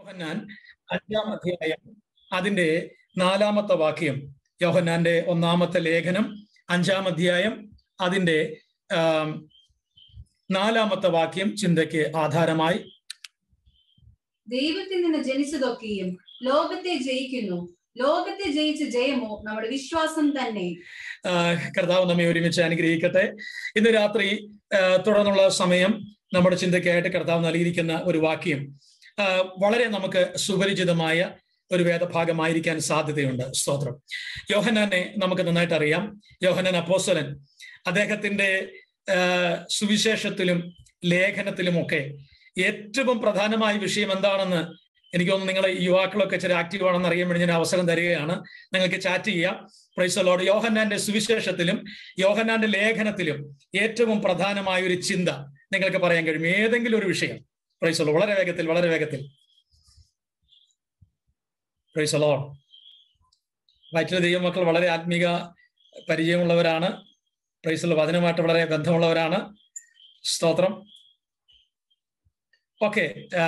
യോഹന്നാൻ അഞ്ചാം അധ്യായം അതിന്റെ നാലാമത്തെ വാക്യം യോഹന്നാന്റെ ഒന്നാമത്തെ ലേഖനം അഞ്ചാം അധ്യായം അതിന്റെ ആം, നാലാമത്തെ വാക്യം ചിന്തയ്ക്ക് ആധാരമായി ദൈവത്തിൽ നിന്ന് ജനിച്ചതൊക്കെയും ലോകത്തെ ജയിക്കുന്നു ലോകത്തെ ജയിച്ച ജയമോ നമ്മുടെ വിശ്വാസം തന്നെ ആ, കർത്താവ് നമ്മെ ഒരുമിച്ച് അനുഗ്രഹിക്കട്ടെ ഇന്ന് രാത്രി ആ, തുടർന്നുള്ള സമയം നമ്മുടെ ചിന്തയ്ക്കായിട്ട് കർത്താവ് നൽകിയിരിക്കുന്ന ഒരു വാക്യം ആ, വളരെ നമുക്ക് സുപരിചിതമായ ഒരു വേദഭാഗമായിരിക്കാൻ സാധ്യതയുണ്ട് സ്തോത്രം യോഹനാനെ നമുക്ക് നന്നായിട്ട് അറിയാം യോഹനാൻ അപ്പോസ്തലൻ അദ്ദേഹത്തിന്റെ ആ, സുവിശേഷത്തിലും ലേഖനത്തിലുമൊക്കെ ഏറ്റവും പ്രധാനമായ വിഷയം എന്താണെന്ന് എനിക്ക് തോന്നുന്നു നിങ്ങൾ യുവാക്കളൊക്കെ ചില ആക്റ്റീവ് ആണെന്ന് അറിയാൻ വേണ്ടി ഞാൻ അവസരം തരികയാണ് നിങ്ങൾക്ക് ചാറ്റ് ചെയ്യാം പ്രൈസലോട് യോഹന്നാന്റെ സുവിശേഷത്തിലും യോഹന്നാന്റെ ലേഖനത്തിലും ഏറ്റവും പ്രധാനമായ ഒരു ചിന്ത നിങ്ങൾക്ക് പറയാൻ കഴിയും ഏതെങ്കിലും ഒരു വിഷയം പ്രൈസലോ വളരെ വേഗത്തിൽ വളരെ വേഗത്തിൽ പ്രൈസലോ വയറ്റിലെ ദൈവമക്കൾ വളരെ ആത്മീക പരിചയമുള്ളവരാണ് പ്രൈസലോ വചനമായിട്ട് വളരെ ബന്ധമുള്ളവരാണ് സ്തോത്രം ഓക്കെ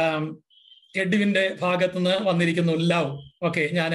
എഡ്വിന്റെ ഭാഗത്തുനിന്ന് വന്നിരിക്കുന്നു ലവ് ഓക്കെ ഞാൻ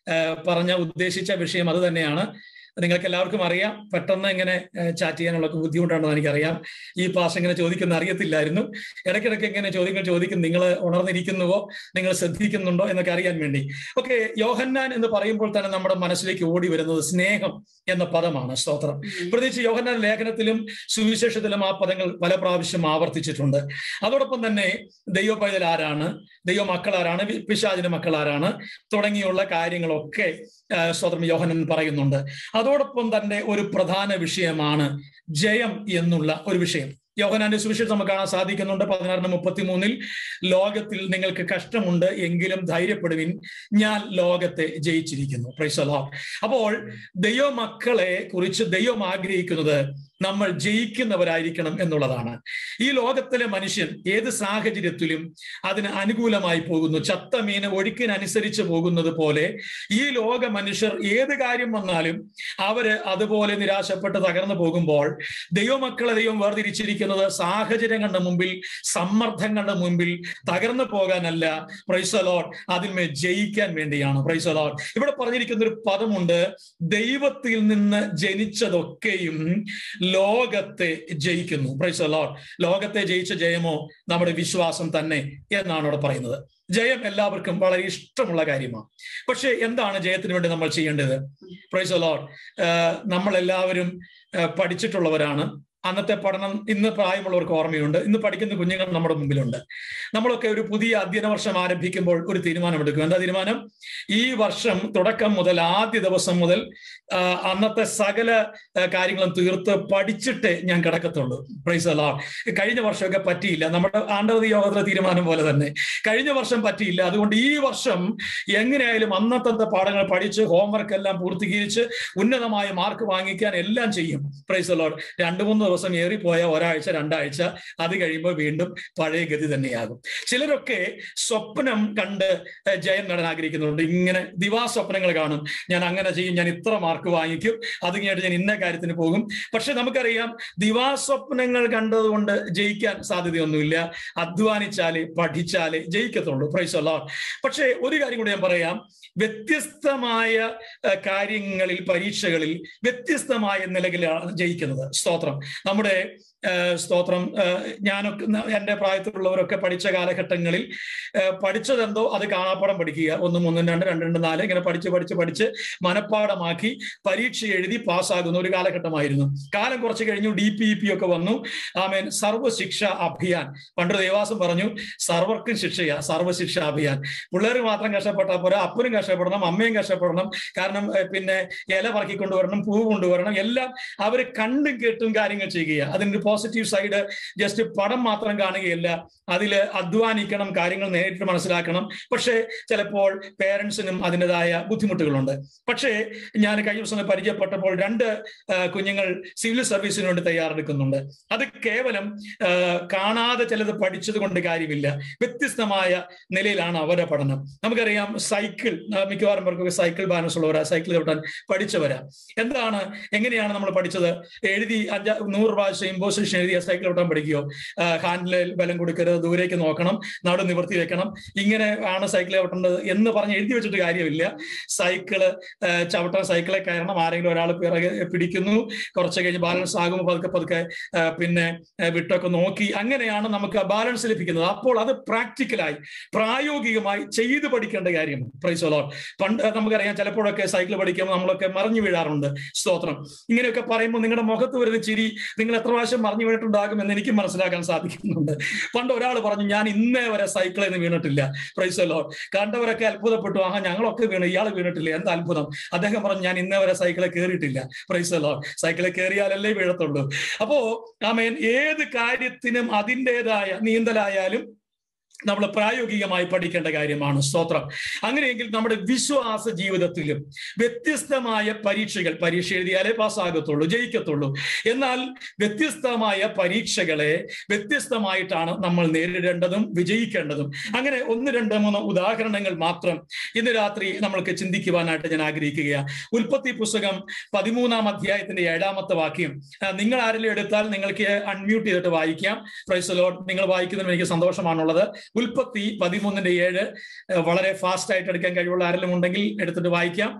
പറഞ്ഞ ഉദ്ദേശിച്ച വിഷയം അത് തന്നെയാണ് നിങ്ങൾക്ക് എല്ലാവർക്കും അറിയാം പെട്ടെന്ന് ഇങ്ങനെ ചാറ്റ് ചെയ്യാനുള്ള ബുദ്ധിമുട്ടാണെന്ന് എനിക്കറിയാം ഈ പാസ് ഇങ്ങനെ ചോദിക്കുന്ന അറിയത്തില്ലായിരുന്നു ഇടയ്ക്കിടയ്ക്ക് ഇങ്ങനെ ചോദ്യങ്ങൾ ചോദിക്കും നിങ്ങൾ ഉണർന്നിരിക്കുന്നുവോ നിങ്ങൾ ശ്രദ്ധിക്കുന്നുണ്ടോ എന്നൊക്കെ അറിയാൻ വേണ്ടി ഓക്കെ യോഹന്നാൻ എന്ന് പറയുമ്പോൾ തന്നെ നമ്മുടെ മനസ്സിലേക്ക് ഓടി വരുന്നത് സ്നേഹം എന്ന പദമാണ് സ്തോത്രം പ്രത്യേകിച്ച് യോഹന്നാൻ ലേഖനത്തിലും സുവിശേഷത്തിലും ആ പദങ്ങൾ പല പ്രാവശ്യം ആവർത്തിച്ചിട്ടുണ്ട് അതോടൊപ്പം തന്നെ ദൈവ പൈതൽ ആരാണ് ദൈവ മക്കൾ ആരാണ് വി- പിശാചിന്റെ മക്കൾ ആരാണ് തുടങ്ങിയുള്ള കാര്യങ്ങളൊക്കെ ആ, സ്വതന്ത്രം യോഹനൻ പറയുന്നുണ്ട് അതോടൊപ്പം തന്നെ ഒരു പ്രധാന വിഷയമാണ് ജയം എന്നുള്ള ഒരു വിഷയം യോഹനാന്റെ സുവിശേഷം നമുക്ക് കാണാൻ സാധിക്കുന്നുണ്ട് പതിനാറിന് മുപ്പത്തി മൂന്നിൽ ലോകത്തിൽ നിങ്ങൾക്ക് കഷ്ടമുണ്ട് എങ്കിലും ധൈര്യപ്പെടുവിൻ ഞാൻ ലോകത്തെ ജയിച്ചിരിക്കുന്നു പ്രൈസ് അപ്പോൾ ദൈവമക്കളെ കുറിച്ച് ദൈവം ആഗ്രഹിക്കുന്നത് നമ്മൾ ജയിക്കുന്നവരായിരിക്കണം എന്നുള്ളതാണ് ഈ ലോകത്തിലെ മനുഷ്യൻ ഏത് സാഹചര്യത്തിലും അതിന് അനുകൂലമായി പോകുന്നു ചത്ത മീന് ഒഴുക്കിനനുസരിച്ച് പോകുന്നത് പോലെ ഈ ലോക മനുഷ്യർ ഏത് കാര്യം വന്നാലും അവര് അതുപോലെ നിരാശപ്പെട്ട് തകർന്നു പോകുമ്പോൾ ദൈവമക്കളെ ദൈവം വേർതിരിച്ചിരിക്കുന്നത് സാഹചര്യങ്ങളുടെ മുമ്പിൽ സമ്മർദ്ദങ്ങളുടെ മുമ്പിൽ തകർന്നു പോകാനല്ല പ്രൈസലോട്ട് അതിന്മേൽ ജയിക്കാൻ വേണ്ടിയാണ് പ്രൈസലോട്ട് ഇവിടെ പറഞ്ഞിരിക്കുന്ന ഒരു പദമുണ്ട് ദൈവത്തിൽ നിന്ന് ജനിച്ചതൊക്കെയും ലോകത്തെ ജയിക്കുന്നു പ്രൈസ് ലോഡ് ലോകത്തെ ജയിച്ച ജയമോ നമ്മുടെ വിശ്വാസം തന്നെ എന്നാണ് അവിടെ പറയുന്നത് ജയം എല്ലാവർക്കും വളരെ ഇഷ്ടമുള്ള കാര്യമാണ് പക്ഷെ എന്താണ് ജയത്തിന് വേണ്ടി നമ്മൾ ചെയ്യേണ്ടത് പ്രൈസ് ലോഡ് നമ്മൾ എല്ലാവരും പഠിച്ചിട്ടുള്ളവരാണ് അന്നത്തെ പഠനം ഇന്ന് പ്രായമുള്ളവർക്ക് ഓർമ്മയുണ്ട് ഇന്ന് പഠിക്കുന്ന കുഞ്ഞുങ്ങൾ നമ്മുടെ മുമ്പിലുണ്ട് നമ്മളൊക്കെ ഒരു പുതിയ അധ്യയന വർഷം ആരംഭിക്കുമ്പോൾ ഒരു തീരുമാനമെടുക്കും എന്താ തീരുമാനം ഈ വർഷം തുടക്കം മുതൽ ആദ്യ ദിവസം മുതൽ ആ, അന്നത്തെ സകല ആ, കാര്യങ്ങളും തീർത്ത് പഠിച്ചിട്ടേ ഞാൻ കിടക്കത്തുള്ളൂ പ്രൈസ് അല്ലാ കഴിഞ്ഞ വർഷമൊക്കെ പറ്റിയില്ല നമ്മുടെ ആണ്ടവധി യോഗത്തിലെ തീരുമാനം പോലെ തന്നെ കഴിഞ്ഞ വർഷം പറ്റിയില്ല അതുകൊണ്ട് ഈ വർഷം എങ്ങനെയായാലും അന്നത്തെ പാഠങ്ങൾ പഠിച്ച് ഹോംവർക്ക് എല്ലാം പൂർത്തീകരിച്ച് ഉന്നതമായ മാർക്ക് വാങ്ങിക്കാൻ എല്ലാം ചെയ്യും പ്രൈസ് ലോഡ് രണ്ടു മൂന്ന് ദിവസം ഏറിപ്പോയ ഒരാഴ്ച രണ്ടാഴ്ച അത് കഴിയുമ്പോൾ വീണ്ടും പഴയ ഗതി തന്നെയാകും ചിലരൊക്കെ സ്വപ്നം കണ്ട് ഏഹ്, ജയം നേടാൻ ആഗ്രഹിക്കുന്നുണ്ട് ഇങ്ങനെ ദിവാസ്വപ്നങ്ങൾ കാണും ഞാൻ അങ്ങനെ ചെയ്യും ഞാൻ ഇത്ര മാർക്ക് വാങ്ങിക്കും അത് കഴിഞ്ഞിട്ട് ഞാൻ ഇന്ന കാര്യത്തിന് പോകും പക്ഷെ നമുക്കറിയാം ദിവാസ്വപ്നങ്ങൾ കണ്ടതുകൊണ്ട് ജയിക്കാൻ സാധ്യതയൊന്നുമില്ല അധ്വാനിച്ചാലേ പഠിച്ചാലേ ജയിക്കത്തുള്ളൂ പ്രൈസ് അല്ലാഹ് പക്ഷേ ഒരു കാര്യം കൂടി ഞാൻ പറയാം വ്യത്യസ്തമായ ഏഹ്, കാര്യങ്ങളിൽ പരീക്ഷകളിൽ വ്യത്യസ്തമായ നിലയിലാണ് ജയിക്കുന്നത് സ്തോത്രം നമ്മുടെ ഏഹ്, സ്തോത്രം ഏഹ്, ഞാനൊക്കെ ന- എൻ്റെ പ്രായത്തിലുള്ളവരൊക്കെ പഠിച്ച കാലഘട്ടങ്ങളിൽ ഏഹ്, പഠിച്ചതെന്തോ അത് കാണാപ്പാടം പഠിക്കുക ഒന്നും ഒന്നും രണ്ട് രണ്ട് രണ്ട് നാല് ഇങ്ങനെ പഠിച്ച് പഠിച്ച് പഠിച്ച് മനഃപ്പാടമാക്കി പരീക്ഷ എഴുതി പാസ്സാകുന്ന ഒരു കാലഘട്ടമായിരുന്നു കാലം കുറച്ച് കഴിഞ്ഞു ഡി പി ഇ പി ഒക്കെ വന്നു ആമേൻ സർവശിക്ഷ അഭിയാൻ പണ്ട് ദേവാസം പറഞ്ഞു സർവർക്കും ശിക്ഷയാ സർവശിക്ഷ അഭിയാൻ പിള്ളേർ മാത്രം കഷ്ടപ്പെട്ടാൽ പോരാ അപ്പനും കഷ്ടപ്പെടണം അമ്മയും കഷ്ടപ്പെടണം കാരണം ഏഹ്, പിന്നെ ഇല പറക്കി കൊണ്ടുവരണം പൂ കൊണ്ടുവരണം എല്ലാം അവർ കണ്ടും കേട്ടും കാര്യങ്ങൾ ചെയ്യുക അതിന്റെ പോസിറ്റീവ് സൈഡ് ജസ്റ്റ് പടം മാത്രം കാണുകയല്ല അതിൽ അധ്വാനിക്കണം കാര്യങ്ങൾ നേരിട്ട് മനസ്സിലാക്കണം പക്ഷേ ചിലപ്പോൾ പേരൻസിനും അതിൻ്റെതായ ബുദ്ധിമുട്ടുകളുണ്ട് പക്ഷേ ഞാൻ കഴിഞ്ഞ ദിവസം പരിചയപ്പെട്ടപ്പോൾ രണ്ട് ആ, കുഞ്ഞുങ്ങൾ സിവിൽ സർവീസിന് വേണ്ടി തയ്യാറെടുക്കുന്നുണ്ട് അത് കേവലം ആ, കാണാതെ ചിലത് പഠിച്ചത് കൊണ്ട് കാര്യമില്ല വ്യത്യസ്തമായ നിലയിലാണ് അവരുടെ പഠനം നമുക്കറിയാം സൈക്കിൾ ആ, മിക്കവാറും പേർക്കൊക്കെ സൈക്കിൾ ബാലൻസ് ഉള്ളവരാ സൈക്കിൾ ചവിട്ടാൻ പഠിച്ചവരാ എന്താണ് എങ്ങനെയാണ് നമ്മൾ പഠിച്ചത് എഴുതി അഞ്ച നൂറ് പ്രാവശ്യം ഇമ്പോസിബിൾ അസോസിയേഷൻ എഴുതിയ സൈക്കിൾ ഓട്ടാൻ പഠിക്കുകയോ ഹാൻഡിലിൽ ബലം കൊടുക്കരുത് ദൂരേക്ക് നോക്കണം നടു നിവർത്തി വെക്കണം ഇങ്ങനെ ആണ് സൈക്കിൾ ഓട്ടേണ്ടത് എന്ന് പറഞ്ഞ് എഴുതി വെച്ചിട്ട് കാര്യമില്ല സൈക്കിള് ചവിട്ടാൻ സൈക്കിളെ കയറണം ആരെങ്കിലും ഒരാൾ പിറകെ പിടിക്കുന്നു കുറച്ച് കഴിഞ്ഞ് ബാലൻസ് ആകുമ്പോൾ പതുക്കെ പതുക്കെ പിന്നെ വിട്ടൊക്കെ നോക്കി അങ്ങനെയാണ് നമുക്ക് ബാലൻസ് ലഭിക്കുന്നത് അപ്പോൾ അത് പ്രാക്ടിക്കലായി പ്രായോഗികമായി ചെയ്തു പഠിക്കേണ്ട കാര്യം പ്രൈസോളോ പണ്ട് നമുക്കറിയാം ചിലപ്പോഴൊക്കെ സൈക്കിൾ പഠിക്കുമ്പോൾ നമ്മളൊക്കെ മറിഞ്ഞു വീഴാറുണ്ട് സ്തോത്രം ഇങ്ങനെയൊക്കെ പറയുമ്പോൾ നിങ്ങളുടെ മുഖത്ത് വരുന്ന ചിരി നിങ്ങൾ എത്ര പ്രാവശ്യം മറിഞ്ഞു വീണിട്ടുണ്ടാകും എന്ന് എനിക്ക് മനസ്സിലാക്കാൻ സാധിക്കുന്നുണ്ട് പണ്ട് ഒരാൾ പറഞ്ഞു ഞാൻ ഇന്നേ വരെ സൈക്കിളിൽ നിന്ന് വീണിട്ടില്ല പ്രൈസോലോ കണ്ടവരൊക്കെ അത്ഭുതപ്പെട്ടു ആഹാ ഞങ്ങളൊക്കെ വീണു ഇയാൾ വീണിട്ടില്ല എന്താ അത്ഭുതം അദ്ദേഹം പറഞ്ഞു ഞാൻ ഇന്നേ വരെ സൈക്കിളിൽ കയറിയിട്ടില്ല പ്രൈസോലോ സൈക്കിളിൽ കയറിയാലല്ലേ വീഴത്തുള്ളൂ അപ്പോ ആമേൻ ഏത് കാര്യത്തിനും അതിൻ്റെതായ നീന്തലായാലും നമ്മൾ പ്രായോഗികമായി പഠിക്കേണ്ട കാര്യമാണ് സ്തോത്രം അങ്ങനെയെങ്കിൽ നമ്മുടെ വിശ്വാസ ജീവിതത്തിലും വ്യത്യസ്തമായ പരീക്ഷകൾ പരീക്ഷ എഴുതിയാലേ പാസ്സാകത്തുള്ളൂ ജയിക്കത്തുള്ളൂ എന്നാൽ വ്യത്യസ്തമായ പരീക്ഷകളെ വ്യത്യസ്തമായിട്ടാണ് നമ്മൾ നേരിടേണ്ടതും വിജയിക്കേണ്ടതും അങ്ങനെ ഒന്ന് രണ്ട് മൂന്ന് ഉദാഹരണങ്ങൾ മാത്രം ഇന്ന് രാത്രി നമ്മൾക്ക് ചിന്തിക്കുവാനായിട്ട് ഞാൻ ആഗ്രഹിക്കുകയാണ് ഉൽപ്പത്തി പുസ്തകം പതിമൂന്നാം അധ്യായത്തിന്റെ ഏഴാമത്തെ വാക്യം നിങ്ങൾ ആരെങ്കിലും എടുത്താൽ നിങ്ങൾക്ക് അൺമ്യൂട്ട് ചെയ്തിട്ട് വായിക്കാം പ്രൈസലോഡ് നിങ്ങൾ വായിക്കുന്നതിന് എനിക്ക് സന്തോഷമാണുള്ളത് ഉൽപ്പത്തി പതിമൂന്നിന്റെ ഏഴ് വളരെ ഫാസ്റ്റ് ആയിട്ട് എടുക്കാൻ കഴിവുള്ള ആരെങ്കിലും ഉണ്ടെങ്കിൽ എടുത്തിട്ട് വായിക്കാം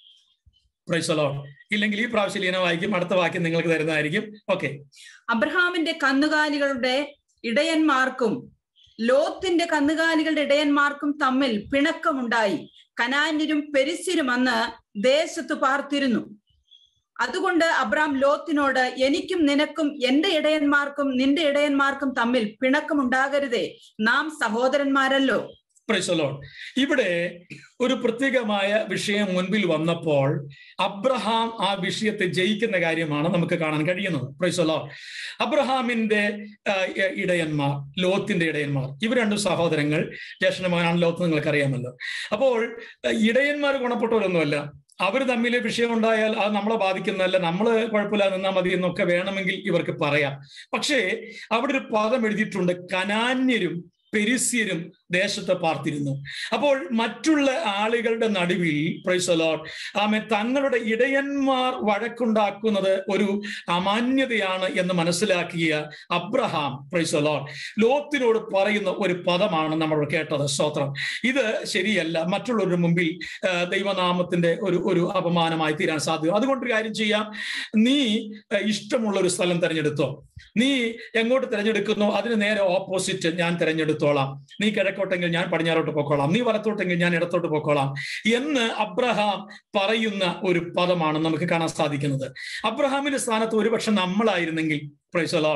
പ്രൈസലോ ഇല്ലെങ്കിൽ ഈ പ്രാവശ്യം ലീന വായിക്കും അടുത്ത വാക്യം നിങ്ങൾക്ക് തരുന്നതായിരിക്കും ഓക്കെ അബ്രഹാമിന്റെ കന്നുകാലികളുടെ ഇടയന്മാർക്കും ലോത്തിന്റെ കന്നുകാലികളുടെ ഇടയന്മാർക്കും തമ്മിൽ പിണക്കമുണ്ടായി കനാന്യരും പെരിസിരും അന്ന് ദേശത്ത് പാർത്തിരുന്നു അതുകൊണ്ട് അബ്രാം ലോത്തിനോട് എനിക്കും നിനക്കും എന്റെ ഇടയന്മാർക്കും നിന്റെ ഇടയന്മാർക്കും തമ്മിൽ പിണക്കമുണ്ടാകരുതേ നാം സഹോദരന്മാരല്ലോ പ്രൈസലോൺ ഇവിടെ ഒരു പ്രത്യേകമായ വിഷയം മുൻപിൽ വന്നപ്പോൾ അബ്രഹാം ആ വിഷയത്തെ ജയിക്കുന്ന കാര്യമാണ് നമുക്ക് കാണാൻ കഴിയുന്നത് പ്രൈസലോ അബ്രഹാമിന്റെ ഇടയന്മാർ ലോത്തിന്റെ ഇടയന്മാർ ഇവർ രണ്ടും സഹോദരങ്ങൾ ജ്യേഷ്ഠന്മാരാണ് ലോത്ത് നിങ്ങൾക്ക് അറിയാമല്ലോ അപ്പോൾ ഇടയന്മാർ ഗുണപ്പെട്ടവരൊന്നുമല്ല അവർ തമ്മിൽ വിഷയം ഉണ്ടായാൽ അത് നമ്മളെ ബാധിക്കുന്നതല്ല നമ്മൾ കുഴപ്പമില്ല നിന്നാൽ മതി എന്നൊക്കെ വേണമെങ്കിൽ ഇവർക്ക് പറയാം പക്ഷേ അവിടെ ഒരു പദം എഴുതിയിട്ടുണ്ട് കനാന്യരും പെരിസ്യരും ദേശത്ത് പാർത്തിരുന്നു അപ്പോൾ മറ്റുള്ള ആളുകളുടെ നടുവിൽ പ്രൈസലോർ ആമെ തങ്ങളുടെ ഇടയന്മാർ വഴക്കുണ്ടാക്കുന്നത് ഒരു അമാന്യതയാണ് എന്ന് മനസ്സിലാക്കിയ അബ്രഹാം പ്രൈസലോർ ലോത്തിനോട് പറയുന്ന ഒരു പദമാണ് നമ്മൾ കേട്ടത് സ്തോത്രം ഇത് ശരിയല്ല മറ്റുള്ളവരുടെ മുമ്പിൽ ദൈവനാമത്തിന്റെ ഒരു ഒരു അപമാനമായി തീരാൻ സാധ്യത അതുകൊണ്ടൊരു കാര്യം ചെയ്യാം നീ ഇഷ്ടമുള്ള ഒരു സ്ഥലം തിരഞ്ഞെടുത്തോ നീ എങ്ങോട്ട് തിരഞ്ഞെടുക്കുന്നോ അതിന് നേരെ ഓപ്പോസിറ്റ് ഞാൻ തിരഞ്ഞെടുത്തോളാം നീ കിഴക്കോട്ടെങ്കിൽ ഞാൻ പടിഞ്ഞാറോട്ട് പോക്കോളാം നീ വലത്തോട്ടെങ്കിൽ ഞാൻ ഇടത്തോട്ട് പോക്കോളാം എന്ന് അബ്രഹാം പറയുന്ന ഒരു പദമാണ് നമുക്ക് കാണാൻ സാധിക്കുന്നത് അബ്രഹാമിന്റെ സ്ഥാനത്ത് ഒരുപക്ഷെ നമ്മളായിരുന്നെങ്കിൽ പ്രൈസലോ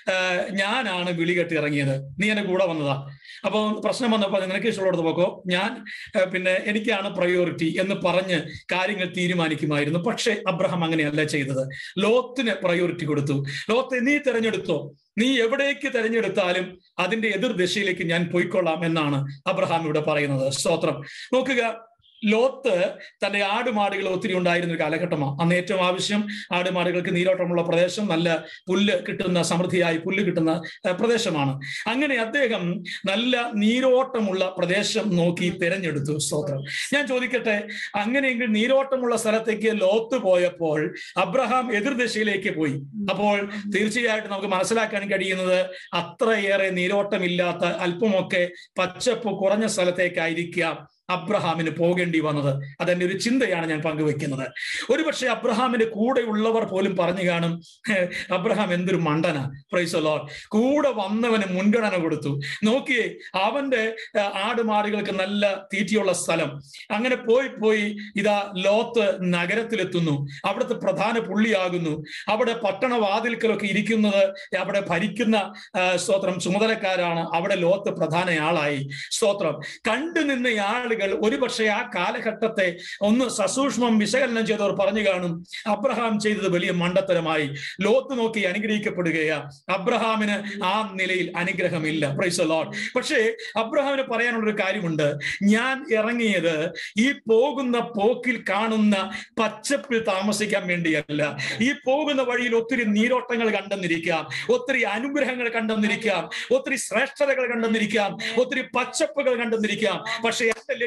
ഞാനാണ് വിളി കെട്ടി ഇറങ്ങിയത് നീ എന്റെ കൂടെ വന്നതാ അപ്പോൾ പ്രശ്നം വന്നപ്പോൾ നിനക്ക് ഇഷ്ടമുള്ളത് പോക്കോ ഞാൻ പിന്നെ എനിക്കാണ് പ്രയോറിറ്റി എന്ന് പറഞ്ഞ് കാര്യങ്ങൾ തീരുമാനിക്കുമായിരുന്നു പക്ഷെ അബ്രഹാം അങ്ങനെയല്ല ചെയ്തത് ലോത്തിന് പ്രയോറിറ്റി കൊടുത്തു ലോത്ത് നീ തിരഞ്ഞെടുത്തോ നീ എവിടേക്ക് തിരഞ്ഞെടുത്താലും അതിന്റെ എതിർ ദിശയിലേക്ക് ഞാൻ പോയിക്കൊള്ളാം എന്നാണ് അബ്രഹാം ഇവിടെ പറയുന്നത് സ്തോത്രം നോക്കുക ലോത്ത് തന്റെ ആടുമാടുകൾ ഒത്തിരി ഉണ്ടായിരുന്ന ഒരു കാലഘട്ടമാണ് അന്ന് ഏറ്റവും ആവശ്യം ആടുമാടുകൾക്ക് നീരോട്ടമുള്ള പ്രദേശം നല്ല പുല്ല് കിട്ടുന്ന സമൃദ്ധിയായി പുല്ല് കിട്ടുന്ന പ്രദേശമാണ് അങ്ങനെ അദ്ദേഹം നല്ല നീരോട്ടമുള്ള പ്രദേശം നോക്കി തിരഞ്ഞെടുത്തു സ്തോത്രം ഞാൻ ചോദിക്കട്ടെ അങ്ങനെയെങ്കിൽ നീരോട്ടമുള്ള സ്ഥലത്തേക്ക് ലോത്ത് പോയപ്പോൾ അബ്രഹാം എതിർദിശയിലേക്ക് പോയി അപ്പോൾ തീർച്ചയായിട്ടും നമുക്ക് മനസ്സിലാക്കാൻ കഴിയുന്നത് അത്രയേറെ നീരോട്ടമില്ലാത്ത അല്പമൊക്കെ പച്ചപ്പ് കുറഞ്ഞ സ്ഥലത്തേക്കായിരിക്കാം അബ്രഹാമിന് പോകേണ്ടി വന്നത് അതെന്റെ ഒരു ചിന്തയാണ് ഞാൻ പങ്കുവെക്കുന്നത് ഒരുപക്ഷെ അബ്രഹാമിന്റെ കൂടെയുള്ളവർ പോലും പറഞ്ഞു കാണും അബ്രഹാം എന്തൊരു മണ്ടന പ്രൈസലോ കൂടെ വന്നവന് മുൻഗണന കൊടുത്തു നോക്കിയേ അവന്റെ ആടുമാടുകൾക്ക് നല്ല തീറ്റിയുള്ള സ്ഥലം അങ്ങനെ പോയി പോയി ഇതാ ലോത്ത് നഗരത്തിലെത്തുന്നു അവിടുത്തെ പ്രധാന പുള്ളിയാകുന്നു അവിടെ പട്ടണവാതിൽക്കലൊക്കെ ഇരിക്കുന്നത് അവിടെ ഭരിക്കുന്ന സ്തോത്രം ചുമതലക്കാരാണ് അവിടെ ലോത്ത് പ്രധാന ആളായി സ്തോത്രം കണ്ടു നിന്ന ആളുകൾ ഒരുപക്ഷെ ആ കാലഘട്ടത്തെ ഒന്ന് സസൂക്ഷ്മം വിശകലനം ചെയ്തവർ പറഞ്ഞു കാണും അബ്രഹാം ചെയ്തത് വലിയ മണ്ടത്തരമായി ലോത്ത് നോക്കി അനുഗ്രഹിക്കപ്പെടുകയാ അബ്രഹാമിന് ആ നിലയിൽ അനുഗ്രഹമില്ല പ്രൈസ് ലോഡ് പക്ഷേ അബ്രഹാമിന് പറയാനുള്ള ഒരു കാര്യമുണ്ട് ഞാൻ ഇറങ്ങിയത് ഈ പോകുന്ന പോക്കിൽ കാണുന്ന പച്ചപ്പിൽ താമസിക്കാൻ വേണ്ടിയല്ല ഈ പോകുന്ന വഴിയിൽ ഒത്തിരി നീരോട്ടങ്ങൾ കണ്ടെന്നിരിക്കാം ഒത്തിരി അനുഗ്രഹങ്ങൾ കണ്ടെന്നിരിക്കാം ഒത്തിരി ശ്രേഷ്ഠതകൾ കണ്ടെന്നിരിക്കാം ഒത്തിരി പച്ചപ്പുകൾ കണ്ടെന്നിരിക്കാം പക്ഷെ എന്റെ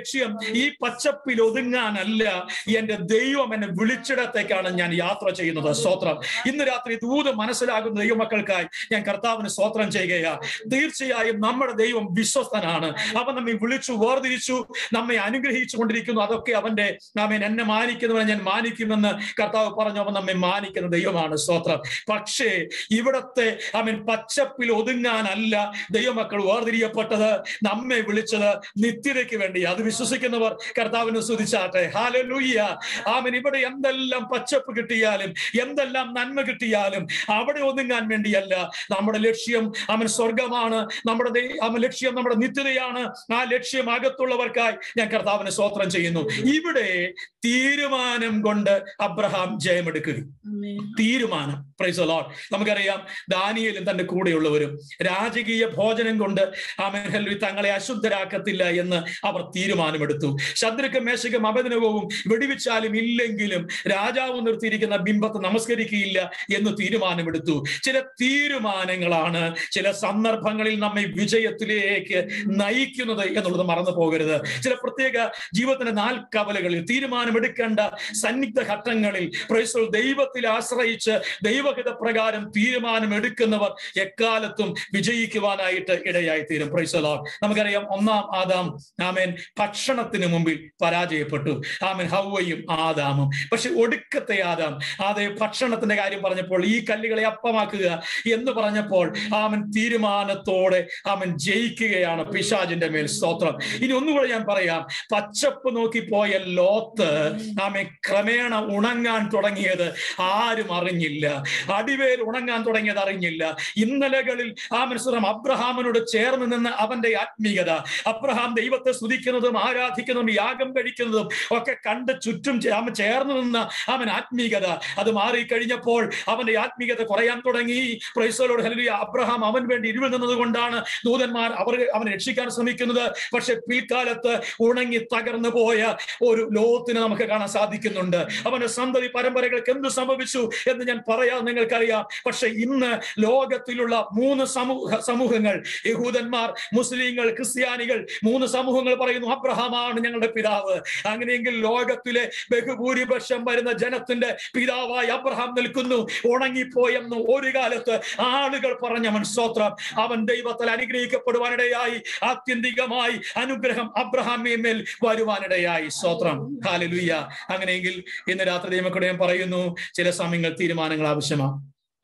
ലക്ഷ്യം ഈ പച്ചപ്പിൽ ഒതുങ്ങാനല്ല എന്റെ ദൈവം എന്നെ വിളിച്ചിടത്തേക്കാണ് ഞാൻ യാത്ര ചെയ്യുന്നത് സ്തോത്രം ഇന്ന് രാത്രി ദൂത് മനസ്സിലാകുന്ന ദൈവമക്കൾക്കായി ഞാൻ കർത്താവിന് സ്തോത്രം ചെയ്യുകയാ തീർച്ചയായും നമ്മുടെ ദൈവം വിശ്വസ്തനാണ് അവൻ നമ്മെ വിളിച്ചു വേർതിരിച്ചു നമ്മെ അനുഗ്രഹിച്ചു കൊണ്ടിരിക്കുന്നു അതൊക്കെ അവന്റെ നാമൻ എന്നെ മാനിക്കുന്നവനെ ഞാൻ മാനിക്കുമെന്ന് കർത്താവ് പറഞ്ഞു അവൻ നമ്മെ മാനിക്കുന്ന ദൈവമാണ് സ്തോത്രം പക്ഷേ ഇവിടത്തെ അവൻ പച്ചപ്പിൽ ഒതുങ്ങാനല്ല ദൈവമക്കൾ വേർതിരിയപ്പെട്ടത് നമ്മെ വിളിച്ചത് നിത്യതയ്ക്ക് വേണ്ടി അത് വിശ്വസിക്കുന്നവർ കർത്താവിനെ സ്തുതിച്ചാട്ടെ ഹാലലൂയ്യ ആമൻ ഇവിടെ എന്തെല്ലാം പച്ചപ്പ് കിട്ടിയാലും എന്തെല്ലാം നന്മ കിട്ടിയാലും അവിടെ ഒതുങ്ങാൻ വേണ്ടിയല്ല നമ്മുടെ ലക്ഷ്യം അവൻ സ്വർഗമാണ് നമ്മുടെ ദൈ- അവൻ ലക്ഷ്യം നമ്മുടെ നിത്യതയാണ് ആ ലക്ഷ്യം അകത്തുള്ളവർക്കായി ഞാൻ കർത്താവിനെ സ്തോത്രം ചെയ്യുന്നു ഇവിടെ തീരുമാനം കൊണ്ട് അബ്രഹാം ജയമെടുക്കുക തീരുമാനം പ്രൈസ് ലോഡ് നമുക്കറിയാം ദാനിയലും തന്റെ കൂടെയുള്ളവരും രാജകീയ ഭോജനം കൊണ്ട് ആമേഹൽവി തങ്ങളെ അശുദ്ധരാക്കത്തില്ല എന്ന് അവർ തീരുമാനമെടുത്തു ശത്രുക്ക മേശകം അപദനവും വെടിവെച്ചാലും ഇല്ലെങ്കിലും രാജാവ് നിർത്തിയിരിക്കുന്ന ബിംബത്തെ നമസ്കരിക്കുകയില്ല എന്ന് തീരുമാനമെടുത്തു ചില തീരുമാനങ്ങളാണ് ചില സന്ദർഭങ്ങളിൽ നമ്മെ വിജയത്തിലേക്ക് നയിക്കുന്നത് എന്നുള്ളത് മറന്നു പോകരുത് ചില പ്രത്യേക ജീവിതത്തിന്റെ നാൽക്കവലകളിൽ തീരുമാനമെടുക്കേണ്ട സന്നിഗ്ധ ഘട്ടങ്ങളിൽ പ്രൈസോൾ ദൈവത്തിൽ ആശ്രയിച്ച് ദൈവഹിത പ്രകാരം തീരുമാനമെടുക്കുന്നവർ എക്കാലത്തും വിജയിക്കുവാനായിട്ട് ഇടയായി തീരും പ്രൈസലോ നമുക്കറിയാം ഒന്നാം ആദാം ആമേൻ ഭക്ഷണത്തിന് മുമ്പിൽ പരാജയപ്പെട്ടു ആമേൻ ഹൗവയും ആദാമും പക്ഷെ ഒടുക്കത്തെ ആദാം അതേ ഭക്ഷണത്തിന്റെ കാര്യം പറഞ്ഞപ്പോൾ ഈ കല്ലുകളെ അപ്പമാക്കുക എന്ന് പറഞ്ഞപ്പോൾ ആമൻ തീരുമാനത്തോടെ അവൻ ജയിക്കുകയാണ് പിശാജിന്റെ മേൽ സ്തോത്രം ഇനി ഒന്നുകൂടെ ഞാൻ പറയാം പച്ചപ്പ് നോക്കി പോയ ലോത്ത് ആമെ ക്രമേണ ഉണങ്ങാൻ തുടങ്ങിയത് ആരും അറിഞ്ഞില്ല അടിവേൽ ഉണങ്ങാൻ തുടങ്ങിയത് അറിഞ്ഞില്ല ഇന്നലകളിൽ ആ മനസ്സിലും അബ്രഹാമിനോട് ചേർന്ന് നിന്ന് അവന്റെ ആത്മീയത അബ്രഹാം ദൈവത്തെ സ്തുതിക്കുന്നതും ആരാധിക്കുന്നതും യാഗം കഴിക്കുന്നതും ഒക്കെ കണ്ട് ചുറ്റും ചേ- അവൻ ചേർന്ന് നിന്ന അവൻ ആത്മീയത അത് മാറിക്കഴിഞ്ഞപ്പോൾ അവന്റെ ആത്മീയത കുറയാൻ തുടങ്ങി പ്രൈസലോട് ഹല്ലേലൂയ അബ്രഹാം അവൻ വേണ്ടി ഇരുവിൽ നിന്നത് കൊണ്ടാണ് ദൂതന്മാർ അവർ അവനെ രക്ഷിക്കാൻ ശ്രമിക്കുന്നത് പക്ഷെ പിൽക്കാലത്ത് ഉണങ്ങി തകർന്നു പോയ ഒരു ലോകത്തിന് നമുക്ക് കാണാൻ സാധിക്കുന്നുണ്ട് അവന്റെ സന്തതി പരമ്പരകൾക്ക് എന്ത് സംഭവിച്ചു എന്ന് ഞാൻ പറയാം നിങ്ങൾക്കറിയാം പക്ഷെ ഇന്ന് ലോകത്തിലുള്ള മൂന്ന് സമൂഹ സമൂഹങ്ങൾ യഹൂദന്മാർ മുസ്ലിങ്ങൾ ക്രിസ്ത്യാനികൾ മൂന്ന് സമൂഹങ്ങൾ പറയുന്നു അബ്രഹാമാണ് ഞങ്ങളുടെ പിതാവ് അങ്ങനെയെങ്കിൽ ലോകത്തിലെ ബഹുഭൂരിപക്ഷം വരുന്ന ജനത്തിന്റെ പിതാവായി അബ്രഹാം നിൽക്കുന്നു ഉണങ്ങിപ്പോയെന്ന് ഒരു കാലത്ത് ആളുകൾ പറഞ്ഞവൻ സ്തോത്രം അവൻ ദൈവത്തിൽ അനുഗ്രഹിക്കപ്പെടുവാനിടയായി ആത്യന്തികമായി അനുഗ്രഹം അബ്രഹാമിയെ മേൽ വരുവാനിടയായി സ്തോത്രം ഹാലലുയ്യ അങ്ങനെയെങ്കിൽ ഇന്ന് രാത്രി ദൈവക്കൂടെ ഞാൻ പറയുന്നു ചില സമയങ്ങൾ തീരുമാനങ്ങൾ ആവശ്യമാണ്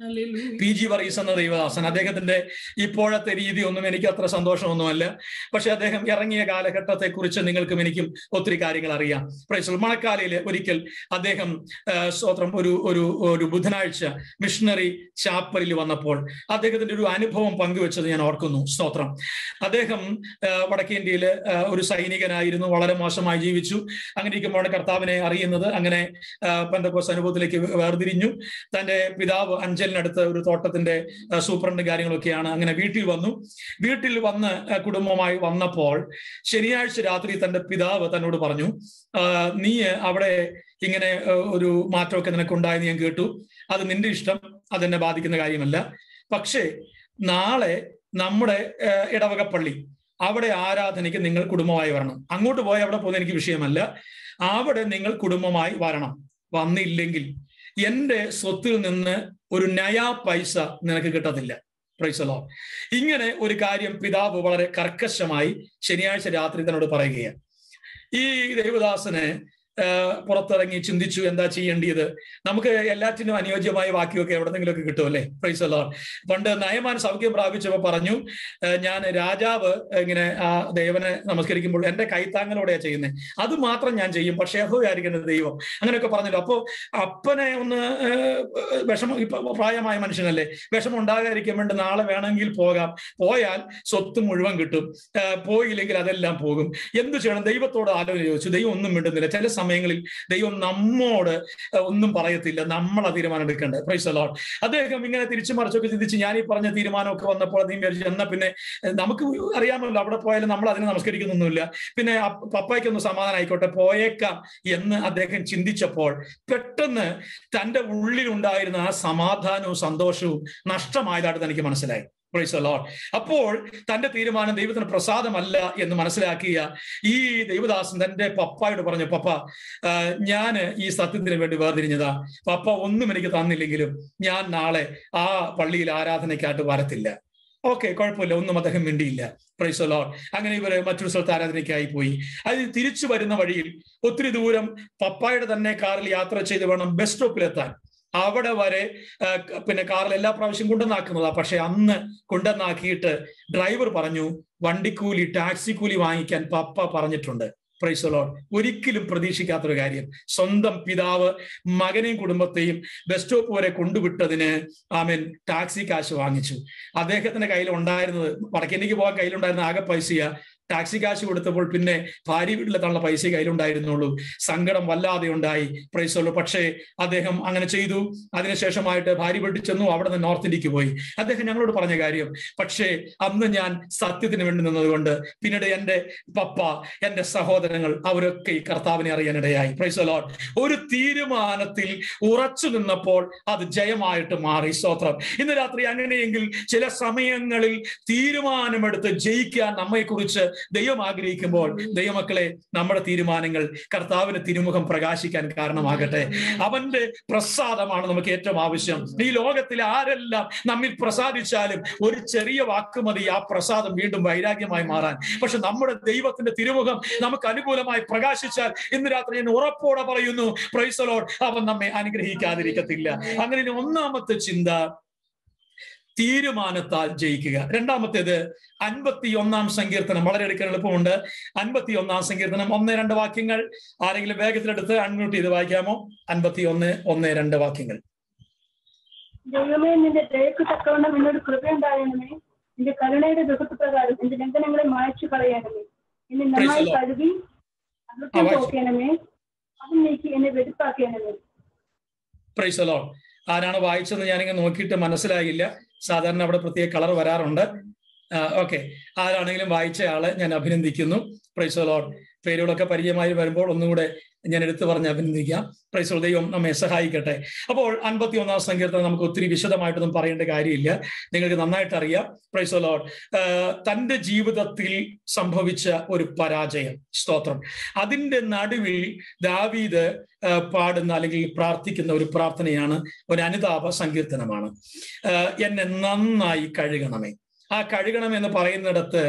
പി ജി വർഗീസ് എന്ന ദൈവദാസൻ അദ്ദേഹത്തിന്റെ ഇപ്പോഴത്തെ രീതി ഒന്നും എനിക്ക് അത്ര സന്തോഷമൊന്നുമല്ല പക്ഷെ അദ്ദേഹം ഇറങ്ങിയ കാലഘട്ടത്തെ കുറിച്ച് നിങ്ങൾക്കും എനിക്കും ഒത്തിരി കാര്യങ്ങൾ അറിയാം പ്രൈസൽ മണക്കാലയില് ഒരിക്കൽ അദ്ദേഹം ആ, സ്തോത്രം ഒരു ഒരു ഒരു ബുധനാഴ്ച മിഷണറി ചാപ്പലിൽ വന്നപ്പോൾ അദ്ദേഹത്തിന്റെ ഒരു അനുഭവം പങ്കുവെച്ചത് ഞാൻ ഓർക്കുന്നു സ്തോത്രം അദ്ദേഹം ആ, വടക്കേന്ത്യയില് ആ, ഒരു സൈനികനായിരുന്നു വളരെ മോശമായി ജീവിച്ചു അങ്ങനെ ഇരിക്കുമ്പോഴാണ് കർത്താവിനെ അറിയുന്നത് അങ്ങനെ പെന്തക്കോസ് അനുഭവത്തിലേക്ക് വേർതിരിഞ്ഞു തന്റെ പിതാവ് അഞ്ചലിനടുത്ത് ഒരു തോട്ടത്തിന്റെ ആ, സൂപ്രണ്ട് കാര്യങ്ങളൊക്കെയാണ് അങ്ങനെ വീട്ടിൽ വന്നു വീട്ടിൽ വന്ന് ആ, കുടുംബമായി വന്നപ്പോൾ ശനിയാഴ്ച രാത്രി തന്റെ പിതാവ് തന്നോട് പറഞ്ഞു "ആ, നീ അവിടെ ഇങ്ങനെ ആ, ഒരു മാറ്റമൊക്കെ നിനക്കുണ്ടായെന്ന് ഞാൻ കേട്ടു അത് നിന്റെ ഇഷ്ടം അതെന്നെ ബാധിക്കുന്ന കാര്യമല്ല പക്ഷേ നാളെ നമ്മുടെ ആ, ഇടവക പള്ളി അവിടെ ആരാധനയ്ക്ക് നിങ്ങൾ കുടുംബമായി വരണം അങ്ങോട്ട് പോയി അവിടെ പോകുന്ന എനിക്ക് വിഷയമല്ല അവിടെ നിങ്ങൾ കുടുംബമായി വരണം വന്നില്ലെങ്കിൽ എന്റെ സ്വത്തിൽ നിന്ന് ഒരു നയാ പൈസ നിനക്ക് കിട്ടത്തില്ല പ്രൈസലോ ഇങ്ങനെ ഒരു കാര്യം പിതാവ് വളരെ കർക്കശമായി ശനിയാഴ്ച രാത്രി തന്നോട് പറയുകയാണ് ഈ ദൈവദാസന് ആ, പുറത്തിറങ്ങി ചിന്തിച്ചു എന്താ ചെയ്യേണ്ടിയത് നമുക്ക് എല്ലാറ്റിനും അനുയോജ്യമായ വാക്യമൊക്കെ എവിടെന്നെങ്കിലുമൊക്കെ കിട്ടുമല്ലേ പ്രൈസലോ പണ്ട് നയമാൻ സൗഖ്യം പ്രാപിച്ചപ്പോൾ പറഞ്ഞു ആ, ഞാൻ രാജാവ് ഇങ്ങനെ ആ ദേവനെ നമസ്കരിക്കുമ്പോൾ എന്റെ കൈത്താങ്ങലോടെയാ ചെയ്യുന്നത് അത് മാത്രം ഞാൻ ചെയ്യും പക്ഷേ യഹോയായിരിക്കുന്ന ദൈവം അങ്ങനെയൊക്കെ പറഞ്ഞല്ലോ അപ്പോ അപ്പനെ ഒന്ന് ഏഹ്, വിഷമം ഇപ്പൊ പ്രായമായ മനുഷ്യനല്ലേ വിഷമം ഉണ്ടാകാതിരിക്കാൻ വേണ്ടി നാളെ വേണമെങ്കിൽ പോകാം പോയാൽ സ്വത്ത് മുഴുവൻ കിട്ടും ഏഹ്, പോയില്ലെങ്കിൽ അതെല്ലാം പോകും എന്ത് ചെയ്യണം ദൈവത്തോട് ആലോചന ചോദിച്ചു ദൈവം ഒന്നും മിണ്ടുന്നില്ല ചില സമയങ്ങളിൽ ദൈവം നമ്മോട് ഏഹ്, ഒന്നും പറയത്തില്ല നമ്മളാ തീരുമാനം എടുക്കേണ്ടത് പ്രൈസ് ലോഡ് അദ്ദേഹം ഇങ്ങനെ തിരിച്ചു മറിച്ചൊക്കെ ചിന്തിച്ച് ഞാൻ ഈ പറഞ്ഞ തീരുമാനമൊക്കെ വന്നപ്പോൾ നീ വിചാരിച്ചു എന്നാ പിന്നെ ഏഹ്, നമുക്ക് അറിയാമല്ലോ അവിടെ പോയാലും നമ്മൾ അതിനെ നമസ്കരിക്കുന്നൊന്നുമില്ല പിന്നെ അപ്പ- പപ്പായ്ക്കൊന്ന് സമാധാനം ആയിക്കോട്ടെ പോയേക്കാം എന്ന് അദ്ദേഹം ചിന്തിച്ചപ്പോൾ പെട്ടെന്ന് തന്റെ ഉള്ളിലുണ്ടായിരുന്ന ആ സമാധാനവും സന്തോഷവും നഷ്ടമായതായിട്ട് തനിക്ക് മനസ്സിലായി പ്രൈസ് ലോഡ് അപ്പോൾ തന്റെ തീരുമാനം ദൈവത്തിന് പ്രസാദമല്ല എന്ന് മനസ്സിലാക്കിയ ഈ ദൈവദാസൻ തന്റെ പപ്പായോട് പറഞ്ഞു പപ്പ ഞാൻ ഈ സത്യത്തിന് വേണ്ടി വേർതിരിഞ്ഞതാ പപ്പ ഒന്നും എനിക്ക് തന്നില്ലെങ്കിലും ഞാൻ നാളെ ആ പള്ളിയിൽ ആരാധനയ്ക്കായിട്ട് വരത്തില്ല ഓക്കെ കുഴപ്പമില്ല ഒന്നും അദ്ദേഹം മിണ്ടിയില്ല പ്രൈസ് ലോഡ് അങ്ങനെ ഇവര് മറ്റൊരു സ്ഥലത്ത് ആരാധനയ്ക്കായി പോയി അത് തിരിച്ചു വരുന്ന വഴിയിൽ ഒത്തിരി ദൂരം പപ്പായുടെ തന്നെ കാറിൽ യാത്ര ചെയ്ത് വേണം ബസ് സ്റ്റോപ്പിലെത്താൻ അവിടെ വരെ പിന്നെ കാറിൽ എല്ലാ പ്രാവശ്യം കൊണ്ടുവന്നാക്കുന്നതാ പക്ഷെ അന്ന് കൊണ്ടുവന്നാക്കിയിട്ട് ഡ്രൈവർ പറഞ്ഞു വണ്ടിക്കൂലി ടാക്സി കൂലി വാങ്ങിക്കാൻ പപ്പ പറഞ്ഞിട്ടുണ്ട് പ്രൈസലോൺ ഒരിക്കലും പ്രതീക്ഷിക്കാത്തൊരു കാര്യം സ്വന്തം പിതാവ് മകനെയും കുടുംബത്തെയും ബസ് സ്റ്റോപ്പ് വരെ കൊണ്ടുവിട്ടതിന് ആമൻ ടാക്സി കാശ് വാങ്ങിച്ചു അദ്ദേഹത്തിന്റെ കയ്യിൽ ഉണ്ടായിരുന്നത് വടക്കേന്ത്യക്ക് പോകാൻ കയ്യിലുണ്ടായിരുന്ന ആകെ പൈസയാ ടാക്സി കാശ് കൊടുത്തപ്പോൾ പിന്നെ ഭാര്യ വീട്ടിലെത്താനുള്ള പൈസ കയ്യിലുണ്ടായിരുന്നുള്ളൂ സങ്കടം വല്ലാതെ ഉണ്ടായി പ്രൈസുള്ളൂ പക്ഷേ അദ്ദേഹം അങ്ങനെ ചെയ്തു അതിനുശേഷമായിട്ട് ഭാര്യ വീട്ടിൽ ചെന്നു അവിടെ നിന്ന് നോർത്ത് ഇന്ത്യക്ക് പോയി അദ്ദേഹം ഞങ്ങളോട് പറഞ്ഞ കാര്യം പക്ഷേ അന്ന് ഞാൻ സത്യത്തിന് വേണ്ടി നിന്നതുകൊണ്ട് പിന്നീട് എൻ്റെ പപ്പ എൻ്റെ സഹോദരങ്ങൾ അവരൊക്കെ ഈ കർത്താവിനെ അറിയാനിടയായി പ്രൈസലോട്ട് ഒരു തീരുമാനത്തിൽ ഉറച്ചു നിന്നപ്പോൾ അത് ജയമായിട്ട് മാറി സ്തോത്രം ഇന്ന് രാത്രി അങ്ങനെയെങ്കിൽ ചില സമയങ്ങളിൽ തീരുമാനമെടുത്ത് ജയിക്കാൻ നമ്മെക്കുറിച്ച് ദൈവം ആഗ്രഹിക്കുമ്പോൾ ദൈവമക്കളെ നമ്മുടെ തീരുമാനങ്ങൾ കർത്താവിന് തിരുമുഖം പ്രകാശിക്കാൻ കാരണമാകട്ടെ അവന്റെ പ്രസാദമാണ് നമുക്ക് ഏറ്റവും ആവശ്യം ഈ ലോകത്തിൽ ആരെല്ലാം നമ്മിൽ പ്രസാദിച്ചാലും ഒരു ചെറിയ വാക്ക് മതി ആ പ്രസാദം വീണ്ടും വൈരാഗ്യമായി മാറാൻ പക്ഷെ നമ്മുടെ ദൈവത്തിന്റെ തിരുമുഖം നമുക്ക് അനുകൂലമായി പ്രകാശിച്ചാൽ ഇന്ന് രാത്രി ഞാൻ ഉറപ്പോടെ പറയുന്നു പ്രൈസലോൾ അവൻ നമ്മെ അനുഗ്രഹിക്കാതിരിക്കത്തില്ല അങ്ങനെ ഒന്നാമത്തെ ചിന്ത തീരുമാനത്താൽ ജയിക്കുക രണ്ടാമത്തേത് അൻപത്തി ഒന്നാം സങ്കീർത്തനം വളരെ എടുക്കാൻ എളുപ്പമുണ്ട് അൻപത്തി ഒന്നാം സങ്കീർത്തനം ഒന്ന് രണ്ട് വാക്യങ്ങൾ ആരെങ്കിലും വേഗത്തിലെടുത്ത് അൺമ്യൂട്ട് ചെയ്ത് വായിക്കാമോ അൻപത്തി ഒന്ന് ഒന്ന് രണ്ട് വാക്യങ്ങൾ ദൈവമേ നിന്റെ ദയക്ക് തക്കവണ്ണം എന്നോട് കൃപയുണ്ടാകണമേ നിന്റെ കരുണയുടെ ദുഃഖത്ത് പ്രകാരം എന്റെ ലംഘനങ്ങളെ മായ്ച്ചു കളയണമേ എന്നെ നന്നായി കഴുകി അകൃത്യം നോക്കണമേ അത് നീക്കി എന്നെ വെടിപ്പാക്കണമേ പ്രൈസലോ ആരാണ് വായിച്ചതെന്ന് ഞാനിങ്ങനെ നോക്കിയിട്ട് മനസ്സിലായില്ല സാധാരണ അവിടെ പ്രത്യേക കളർ വരാറുണ്ട് ഓക്കെ ആരാണെങ്കിലും വായിച്ച ആളെ ഞാൻ അഭിനന്ദിക്കുന്നു പ്രൈസലോൺ പേരുകളൊക്കെ പരിചയമായി വരുമ്പോൾ ഒന്നുകൂടെ ഞാൻ എടുത്തു പറഞ്ഞ് അഭിനന്ദിക്കാം പ്രൈസോ ദൈവം നമ്മെ സഹായിക്കട്ടെ അപ്പോൾ അൻപത്തി ഒന്നാം സങ്കീർത്തനം നമുക്ക് ഒത്തിരി വിശദമായിട്ടൊന്നും പറയേണ്ട കാര്യമില്ല നിങ്ങൾക്ക് നന്നായിട്ട് അറിയാം പ്രൈസോ ലോഡ് തന്റെ ജീവിതത്തിൽ സംഭവിച്ച ഒരു പരാജയം സ്തോത്രം അതിന്റെ നടുവിൽ ദാവീദ് പാടുന്ന അല്ലെങ്കിൽ പ്രാർത്ഥിക്കുന്ന ഒരു പ്രാർത്ഥനയാണ് ഒരു അനുതാപ സങ്കീർത്തനമാണ് എന്നെ നന്നായി കഴുകണമേ ആ കഴുകണം എന്ന് പറയുന്നിടത്ത്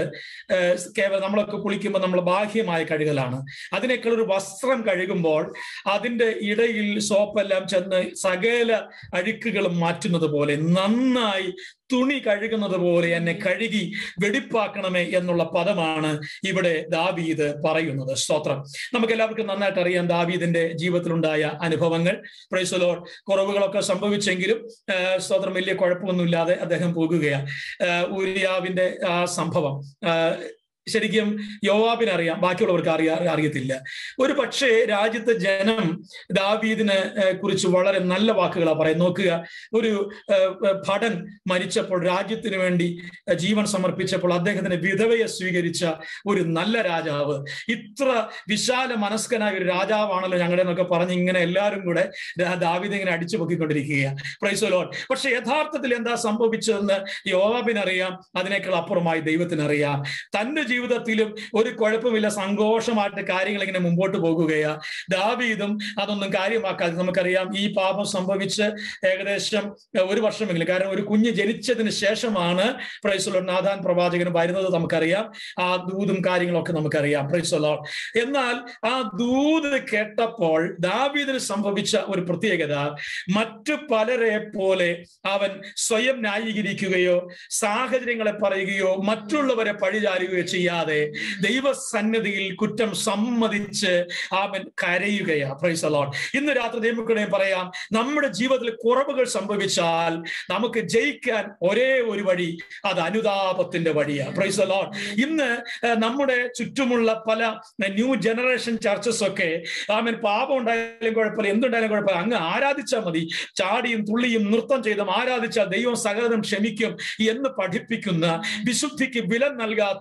കേവലം നമ്മളൊക്കെ കുളിക്കുമ്പോൾ നമ്മൾ ബാഹ്യമായ കഴുകലാണ് അതിനേക്കാൾ ഒരു വസ്ത്രം കഴുകുമ്പോൾ അതിൻ്റെ ഇടയിൽ സോപ്പെല്ലാം ചെന്ന് സകല അഴുക്കുകളും മാറ്റുന്നത് പോലെ നന്നായി തുണി കഴുകുന്നത് പോലെ എന്നെ കഴുകി വെടിപ്പാക്കണമേ എന്നുള്ള പദമാണ് ഇവിടെ ദാവീദ് പറയുന്നത് സ്തോത്രം നമുക്ക് എല്ലാവർക്കും നന്നായിട്ട് അറിയാം ദാവീദിന്റെ ജീവിതത്തിലുണ്ടായ അനുഭവങ്ങൾ പ്രൈസലോ കുറവുകളൊക്കെ സംഭവിച്ചെങ്കിലും സ്തോത്രം വലിയ കുഴപ്പമൊന്നുമില്ലാതെ അദ്ദേഹം പോകുകയാണ് ഊരിയാവിന്റെ ആ സംഭവം ശരിക്കും യോവാബിന് അറിയാം ബാക്കിയുള്ളവർക്ക് അറിയാ അറിയത്തില്ല ഒരു പക്ഷേ രാജ്യത്തെ ജനം ദാവീദിനെ കുറിച്ച് വളരെ നല്ല വാക്കുകളാണ് പറയുന്നത് നോക്കുക ഒരു ഭടൻ മരിച്ചപ്പോൾ രാജ്യത്തിന് വേണ്ടി ജീവൻ സമർപ്പിച്ചപ്പോൾ അദ്ദേഹത്തിന് വിധവയെ സ്വീകരിച്ച ഒരു നല്ല രാജാവ് ഇത്ര വിശാല മനസ്കനായ ഒരു രാജാവാണല്ലോ ഞങ്ങളുടെ എന്നൊക്കെ പറഞ്ഞ് ഇങ്ങനെ എല്ലാവരും കൂടെ ദാവീദ് ഇങ്ങനെ അടിച്ചു പൊക്കിക്കൊണ്ടിരിക്കുകയാണ് പ്രൈസോലോൺ പക്ഷെ യഥാർത്ഥത്തിൽ എന്താ സംഭവിച്ചതെന്ന് യോവാബിനറിയാം അതിനേക്കാൾ അപ്പുറമായി ദൈവത്തിനറിയാം തന്റെ ജീവിതത്തിലും ഒരു കുഴപ്പമില്ല സന്തോഷമായിട്ട് കാര്യങ്ങൾ ഇങ്ങനെ മുമ്പോട്ട് പോകുകയാ ദാവീദും അതൊന്നും കാര്യമാക്കാതെ നമുക്കറിയാം ഈ പാപം സംഭവിച്ച് ഏകദേശം ഒരു വർഷമെങ്കിലും കാരണം ഒരു കുഞ്ഞ് ജനിച്ചതിന് ശേഷമാണ് പ്രൈസുലോൺ നാഥാൻ പ്രവാചകൻ വരുന്നത് നമുക്കറിയാം ആ ദൂതും കാര്യങ്ങളൊക്കെ നമുക്കറിയാം പ്രൈസുലോൺ എന്നാൽ ആ ദൂത് കേട്ടപ്പോൾ ദാവീദിന് സംഭവിച്ച ഒരു പ്രത്യേകത മറ്റു പലരെ പോലെ അവൻ സ്വയം ന്യായീകരിക്കുകയോ സാഹചര്യങ്ങളെ പറയുകയോ മറ്റുള്ളവരെ പഴിചാരുകയോ ചെയ്യാതെ ദൈവസന്നിധിയിൽ കുറ്റം സമ്മതിച്ച് അവൻ കരയുകയാ പ്രൈസ് അലോൺ ഇന്ന് രാത്രി ദൈവക്കളെ പറയാം നമ്മുടെ ജീവിതത്തിൽ കുറവുകൾ സംഭവിച്ചാൽ നമുക്ക് ജയിക്കാൻ ഒരേ ഒരു വഴി അത് അനുതാപത്തിന്റെ വഴിയാ പ്രൈസ് അലോൺ ഇന്ന് നമ്മുടെ ചുറ്റുമുള്ള പല ന്യൂ ജനറേഷൻ ചർച്ചസ് ഒക്കെ ആമൻ പാപം ഉണ്ടായാലും കുഴപ്പമില്ല എന്തുണ്ടായാലും കുഴപ്പമില്ല അങ്ങ് ആരാധിച്ചാൽ മതി ചാടിയും തുള്ളിയും നൃത്തം ചെയ്തും ആരാധിച്ചാൽ ദൈവം സകലതും ക്ഷമിക്കും എന്ന് പഠിപ്പിക്കുന്ന വിശുദ്ധിക്ക് വില നൽകാത്ത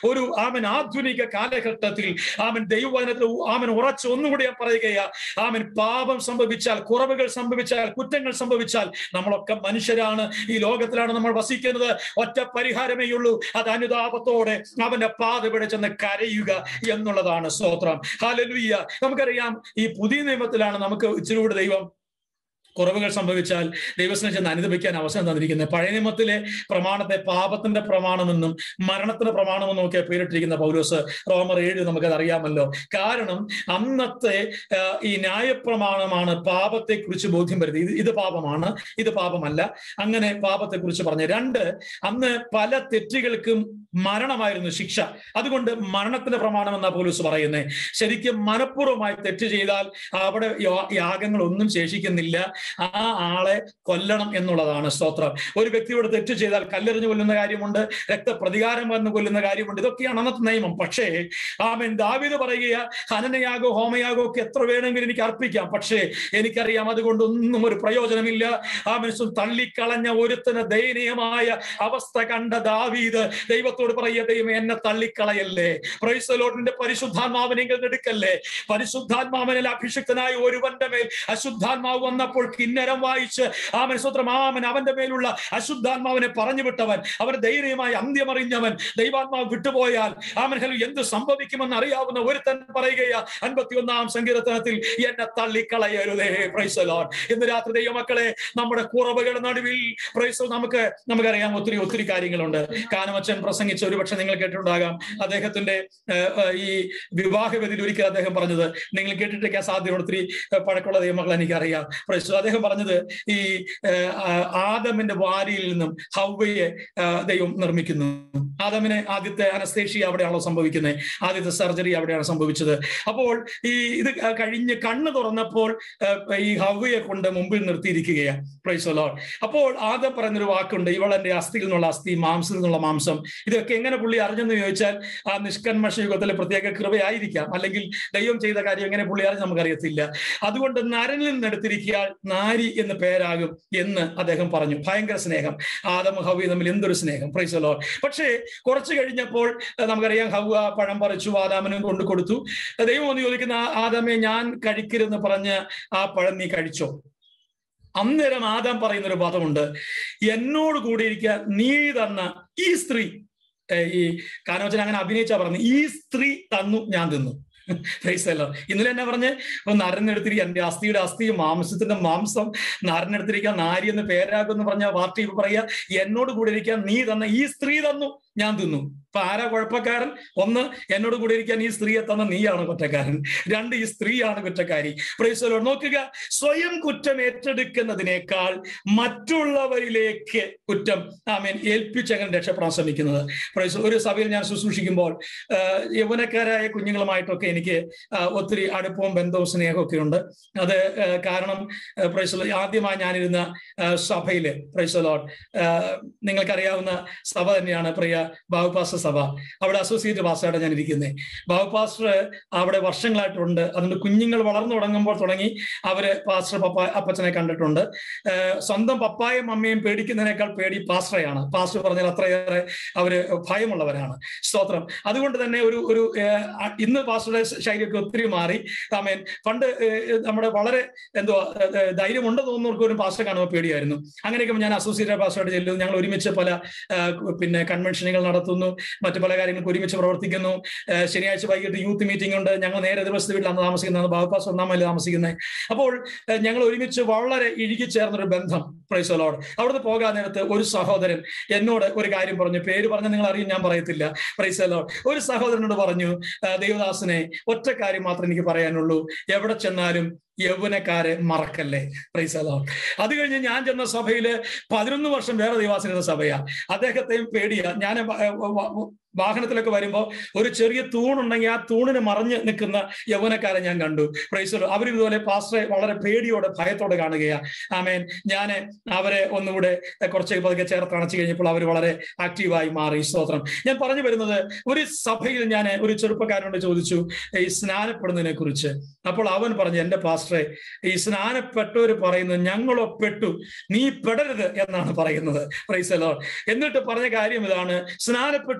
ഒരു ആമൻ ആധുനിക കാലഘട്ടത്തിൽ ആമൻ ദൈവവചനത്തിൽ ആമൻ ഉറച്ച് ഒന്നുകൂടി ഞാൻ പറയുകയാ ആമൻ പാപം സംഭവിച്ചാൽ കുറവുകൾ സംഭവിച്ചാൽ കുറ്റങ്ങൾ സംഭവിച്ചാൽ നമ്മളൊക്കെ മനുഷ്യരാണ് ഈ ലോകത്തിലാണ് നമ്മൾ വസിക്കുന്നത് ഒറ്റ പരിഹാരമേ ഉള്ളൂ അത് അനുതാപത്തോടെ അവന്റെ പാത പിടിച്ചെന്ന് കരയുക എന്നുള്ളതാണ് സ്തോത്രം ഹാലലുയ്യ നമുക്കറിയാം ഈ പുതിയ നിയമത്തിലാണ് നമുക്ക് ഇച്ചിരി കൂടി ദൈവം കുറവുകൾ സംഭവിച്ചാൽ ദൈവസ്നേഹം ചെന്ന് അനുദപിക്കാൻ അവസരം തന്നിരിക്കുന്നത് പഴയ നിയമത്തിലെ പ്രമാണത്തെ പാപത്തിന്റെ പ്രമാണമെന്നും മരണത്തിന്റെ പ്രമാണമെന്നും ഒക്കെ പേരിട്ടിരിക്കുന്ന പൗലോസ് റോമർ ഏഴ് നമുക്കത് അറിയാമല്ലോ കാരണം അന്നത്തെ ആ, ഈ ന്യായപ്രമാണമാണ് പാപത്തെ കുറിച്ച് ബോധ്യം വരുന്നത് ഇത് ഇത് പാപമാണ് ഇത് പാപമല്ല അങ്ങനെ പാപത്തെ കുറിച്ച് പറഞ്ഞു രണ്ട് അന്ന് പല തെറ്റുകൾക്കും മരണമായിരുന്നു ശിക്ഷ അതുകൊണ്ട് മരണത്തിന്റെ പ്രമാണം എന്നാ പോലീസ് പറയുന്നത് ശരിക്കും മനഃപൂർവ്വമായി തെറ്റ് ചെയ്താൽ അവിടെ യാ- യാഗങ്ങളൊന്നും ശേഷിക്കുന്നില്ല ആ ആളെ കൊല്ലണം എന്നുള്ളതാണ് സ്തോത്രം ഒരു വ്യക്തിയോട് തെറ്റ് ചെയ്താൽ കല്ലെറിഞ്ഞു കൊല്ലുന്ന കാര്യമുണ്ട് രക്തപ്രതികാരം വന്ന് കൊല്ലുന്ന കാര്യമുണ്ട് ഇതൊക്കെയാണ് അന്നത്തെ നിയമം പക്ഷേ ആമൻ ദാവീദ് പറയുക ഹനനയാഗോ ഹോമയാഗോ ഒക്കെ എത്ര വേണമെങ്കിലും എനിക്ക് അർപ്പിക്കാം പക്ഷേ എനിക്കറിയാം അതുകൊണ്ടൊന്നും ഒരു പ്രയോജനമില്ല ആ മനുഷ്യൻ തള്ളിക്കളഞ്ഞ ഒരുത്തന് ദയനീയമായ അവസ്ഥ കണ്ട ദാവീദ് ദൈവത്തോട് പറയുക ദൈവം എന്നെ തള്ളിക്കളയല്ലേ പ്രൈസലോട്ടിന്റെ പരിശുദ്ധാത്മാവിനെ എടുക്കല്ലേ പരിശുദ്ധാത്മാവനിൽ അഭിഷിക്തനായ ഒരുവന്റെ മേൽ അശുദ്ധാത്മാവ് വന്നപ്പോൾ കിന്നരം വായിച്ച് ആമൻ സ്വത്രം ആമൻ അവന്റെ മേലുള്ള അശുദ്ധാത്മാവിനെ പറഞ്ഞു വിട്ടവൻ അവൻ ധൈര്യമായി അന്ത്യമറിഞ്ഞവൻ ദൈവാത്മാവ് വിട്ടുപോയാൽ ആമൻ ഹലു എന്ത് സംഭവിക്കുമെന്ന് അറിയാവുന്ന ഒരുത്തൻ പറയുകയാ അൻപത്തിയൊന്നാം സങ്കീർത്തനത്തിൽ എന്നെ തള്ളിക്കളയരുതേ പ്രൈസലോൺ ഇന്ന് രാത്രി ദൈവമക്കളെ നമ്മുടെ കുറവുകളുടെ നടുവിൽ പ്രൈസോ നമുക്ക് നമുക്കറിയാം ഒത്തിരി ഒത്തിരി കാര്യങ്ങളുണ്ട് കാനമച്ചൻ പ്രസംഗിച്ച ഒരുപക്ഷെ നിങ്ങൾ കേട്ടിട്ടുണ്ടാകാം അദ്ദേഹത്തിന്റെ ഏഹ്, ഏഹ്, ഈ വിവാഹവേദിയിൽ ഒരിക്കൽ അദ്ദേഹം പറഞ്ഞത് നിങ്ങൾ കേട്ടിട്ടൊക്കെ സാധ്യതയുള്ള ഒത്തിരി ഏഹ്, പഴക്കമുള്ള ദൈവമക്കൾ എനിക്കറിയാം പ്രൈസോ അദ്ദേഹം പറഞ്ഞത് ഈ ഏഹ്, ആ- ആദമിന്റെ വാരിയിൽ നിന്നും ഹൗവയെ ഏഹ്, ദൈവം നിർമ്മിക്കുന്നു ആദമിനെ ആദ്യത്തെ അനസ്തേഷ്യ അവിടെയാണല്ലോ സംഭവിക്കുന്നത് ആദ്യത്തെ സർജറി അവിടെയാണ് സംഭവിച്ചത് അപ്പോൾ ഈ ഇത് കഴിഞ്ഞ് കണ്ണ് തുറന്നപ്പോൾ ഏഹ്, ഈ ഹവ്വയെ കൊണ്ട് മുമ്പിൽ നിർത്തിയിരിക്കുകയാണ് പ്രൈസോലോ അപ്പോൾ ആദ്യം പറയുന്നൊരു വാക്കുണ്ട് ഇവൾ എന്റെ അസ്ഥിയിൽ നിന്നുള്ള അസ്ഥി മാംസത്തിൽ നിന്നുള്ള മാംസം ഇതൊക്കെ എങ്ങനെ പുള്ളി അറിഞ്ഞെന്ന് ചോദിച്ചാൽ ആ നിഷ്കന്മഷ യുഗത്തിലെ പ്രത്യേക കൃപയായിരിക്കാം അല്ലെങ്കിൽ ദൈവം ചെയ്ത കാര്യം എങ്ങനെ പുള്ളി അറിഞ്ഞ് നമുക്കറിയത്തില്ല അതുകൊണ്ട് നരനിൽ നിന്ന് എടുത്തിരിക്കാൻ നാരി എന്ന് പേരാകും എന്ന് അദ്ദേഹം പറഞ്ഞു ഭയങ്കര സ്നേഹം ആദം ഹവ്വ തമ്മിൽ എന്തൊരു സ്നേഹം പ്രൈസലോ പക്ഷേ കുറച്ച് കഴിഞ്ഞപ്പോൾ ഏഹ്, നമുക്കറിയാം ഹവ്വ പഴം പറിച്ചു ആദാമിനും കൊണ്ട് കൊടുത്തു ദൈവം ഒന്ന് ചോദിക്കുന്ന "ആ- ആദാമെ ഞാൻ കഴിക്കരുതെന്ന് പറഞ്ഞ് ആ പഴം നീ കഴിച്ചോ അന്നേരം ആദാം പറയുന്ന ഒരു പദമുണ്ട് എന്നോട് കൂടിയിരിക്കാൻ നീ തന്ന ഈ സ്ത്രീ ഏഹ്, ഈ കാനോച്ചൻ അങ്ങനെ അഭിനയിച്ചാ പറഞ്ഞു ഈ സ്ത്രീ തന്നു ഞാൻ തിന്നു പ്രൈസല്ലോ ഇന്നലെ എന്നെ പറഞ്ഞ് അപ്പൊ നരനെടുത്തിരിക്കുക എന്റെ അസ്ഥിയുടെ അസ്ഥി മാംസത്തിന്റെ മാംസം നരനെടുത്തിരിക്കാൻ നാരി എന്ന് പേരാകുമെന്ന് പറഞ്ഞ പാർട്ടി ഇപ്പൊ പറയാ എന്നോട് കൂടെ ഇരിക്കാൻ നീ തന്ന ഈ സ്ത്രീ തന്നു ഞാൻ തിന്നു ഇപ്പൊ ആരാ കുഴപ്പക്കാരൻ ഒന്ന് എന്നോട് കൂടെ ഇരിക്കാൻ ഈ സ്ത്രീയെ തന്ന നീയാണ് കുറ്റക്കാരൻ രണ്ട് ഈ സ്ത്രീയാണ് കുറ്റക്കാരി പ്രൈസലോ നോക്കുക സ്വയം കുറ്റം ഏറ്റെടുക്കുന്നതിനേക്കാൾ മറ്റുള്ളവരിലേക്ക് കുറ്റം ആമേൻ ഏൽപ്പിച്ചങ്ങനെ രക്ഷപ്പെടാൻ ശ്രമിക്കുന്നത് പ്രൈസ് ഒരു സഭയിൽ ഞാൻ ശുശ്രൂഷിക്കുമ്പോൾ ആഹ് യൗവനക്കാരായ കുഞ്ഞുങ്ങളുമായിട്ടൊക്കെ എനിക്ക് ആഹ് ഒത്തിരി അടുപ്പവും ബന്ധവും സ്നേഹവും ഒക്കെ ഉണ്ട് അത് ആഹ് കാരണം ആഹ് പ്രൈസ് ലോ- ആദ്യമായി ഞാനിരുന്ന ആഹ് സഭയില് പ്രൈസ് ലോഡ് നിങ്ങൾക്കറിയാവുന്ന സഭ തന്നെയാണ് പ്രിയ ബാബു പാസ്റ്റർ സഭ അവിടെ അസോസിയേറ്റ് പാസ്റ്ററായിട്ട് ഞാൻ ഇരിക്കുന്നത് ബാബു പാസ്റ്റർ അവിടെ വർഷങ്ങളായിട്ടുണ്ട് അതുകൊണ്ട് കുഞ്ഞുങ്ങൾ വളർന്നു തുടങ്ങുമ്പോൾ തുടങ്ങി അവര് പാസ്റ്റർ പപ്പ അപ്പച്ചനെ കണ്ടിട്ടുണ്ട് ഏഹ് സ്വന്തം പപ്പായും അമ്മയും പേടിക്കുന്നതിനേക്കാൾ പേടി പാസ്റ്ററെയാണ് പാസ്റ്റർ പറഞ്ഞാൽ അത്രയേറെ അവര് ഭയമുള്ളവരാണ് സ്തോത്രം അതുകൊണ്ട് തന്നെ ഒരു ഒരു ഏഹ്, അ- ഇന്ന് പാസ്റ്ററുടെ ശൈലിയൊക്കെ ഒത്തിരി മാറി ആമേൻ പണ്ട് ഏഹ്, നമ്മുടെ വളരെ എന്തുവാ ഏഹ്, ധൈര്യമുണ്ട് തോന്നുന്നവർക്ക് ഒരു പാസ്റ്റർ കാണുമ്പോൾ പേടിയായിരുന്നു അങ്ങനെയൊക്കെ ഞാൻ അസോസിയേറ്റ് പാസ്റ്ററായിട്ട് ചെല്ലുന്നു ഞങ്ങൾ ഒരുമിച്ച് പല ഏഹ്, പിന്നെ കൺവെൻഷനുകൾ നടത്തുന്നു മറ്റു പല കാര്യങ്ങൾക്ക് ഒരുമിച്ച് പ്രവർത്തിക്കുന്നു ഏഹ്, ശനിയാഴ്ച വൈകിട്ട് യൂത്ത് മീറ്റിംഗ് ഉണ്ട് ഞങ്ങൾ നേരെ എതിർവശത്ത് വീട്ടിലാണ് താമസിക്കുന്നത് ബാബുപാസ് ഒന്നാം മൈലിൽ താമസിക്കുന്നത് അപ്പോൾ ഏഹ്, ഞങ്ങൾ ഒരുമിച്ച് വളരെ ഇഴുകിച്ചേർന്നൊരു ബന്ധം പ്രൈസലോട് അവിടുന്ന് പോകാൻ നേരത്ത് ഒരു സഹോദരൻ എന്നോട് ഒരു കാര്യം പറഞ്ഞു പേര് പറഞ്ഞ നിങ്ങൾ അറിയും ഞാൻ പറയത്തില്ല പ്രൈസലോട് ഒരു സഹോദരനോട് പറഞ്ഞു "ആ, ദേവദാസനെ ഒറ്റ കാര്യം മാത്രം എനിക്ക് പറയാനുള്ളൂ എവിടെ ചെന്നാലും യൗവനക്കാരെ മറക്കല്ലേ പ്രൈസലോ അത് കഴിഞ്ഞ് ഞാൻ ചെന്ന സഭയില് പതിനൊന്ന് വർഷം വേറെ ദൈവാസിരുന്ന സഭയാ അദ്ദേഹത്തെയും പേടിയാ ഞാൻ വ- വ- വ- വാഹനത്തിലൊക്കെ വരുമ്പോൾ ഒരു ചെറിയ തൂണുണ്ടെങ്കിൽ ആ തൂണിന് മറഞ്ഞ് നിൽക്കുന്ന യൗവനക്കാരെ ഞാൻ കണ്ടു പ്രൈസലോ അവർ ഇതുപോലെ പാസ്റ്ററെ വളരെ പേടിയോടെ ഭയത്തോടെ കാണുകയാ ആമേൻ ഞാൻ അവരെ ഒന്നുകൂടെ കുറച്ച് പതുക്കെ ചേർത്ത് അണച്ചു കഴിഞ്ഞപ്പോൾ അവർ വളരെ ആക്റ്റീവായി മാറി സ്തോത്രം ഞാൻ പറഞ്ഞു വരുന്നത് ഒരു സഭയിൽ ഞാൻ ഒരു ചെറുപ്പക്കാരനോട് ചോദിച്ചു ഈ സ്നാനപ്പെടുന്നതിനെ കുറിച്ച് അപ്പോൾ അവൻ പറഞ്ഞു എന്റെ പാസ്റ്ററെ ഈ സ്നാനപ്പെട്ടവർ പറയുന്നത് ഞങ്ങളോ പെട്ടു നീ പെടരുത് എന്നാണ് പറയുന്നത് പ്രൈസലോ എന്നിട്ട് പറഞ്ഞ കാര്യം ഇതാണ് സ്നാനപ്പെട്ട് കഴിഞ്ഞാൽ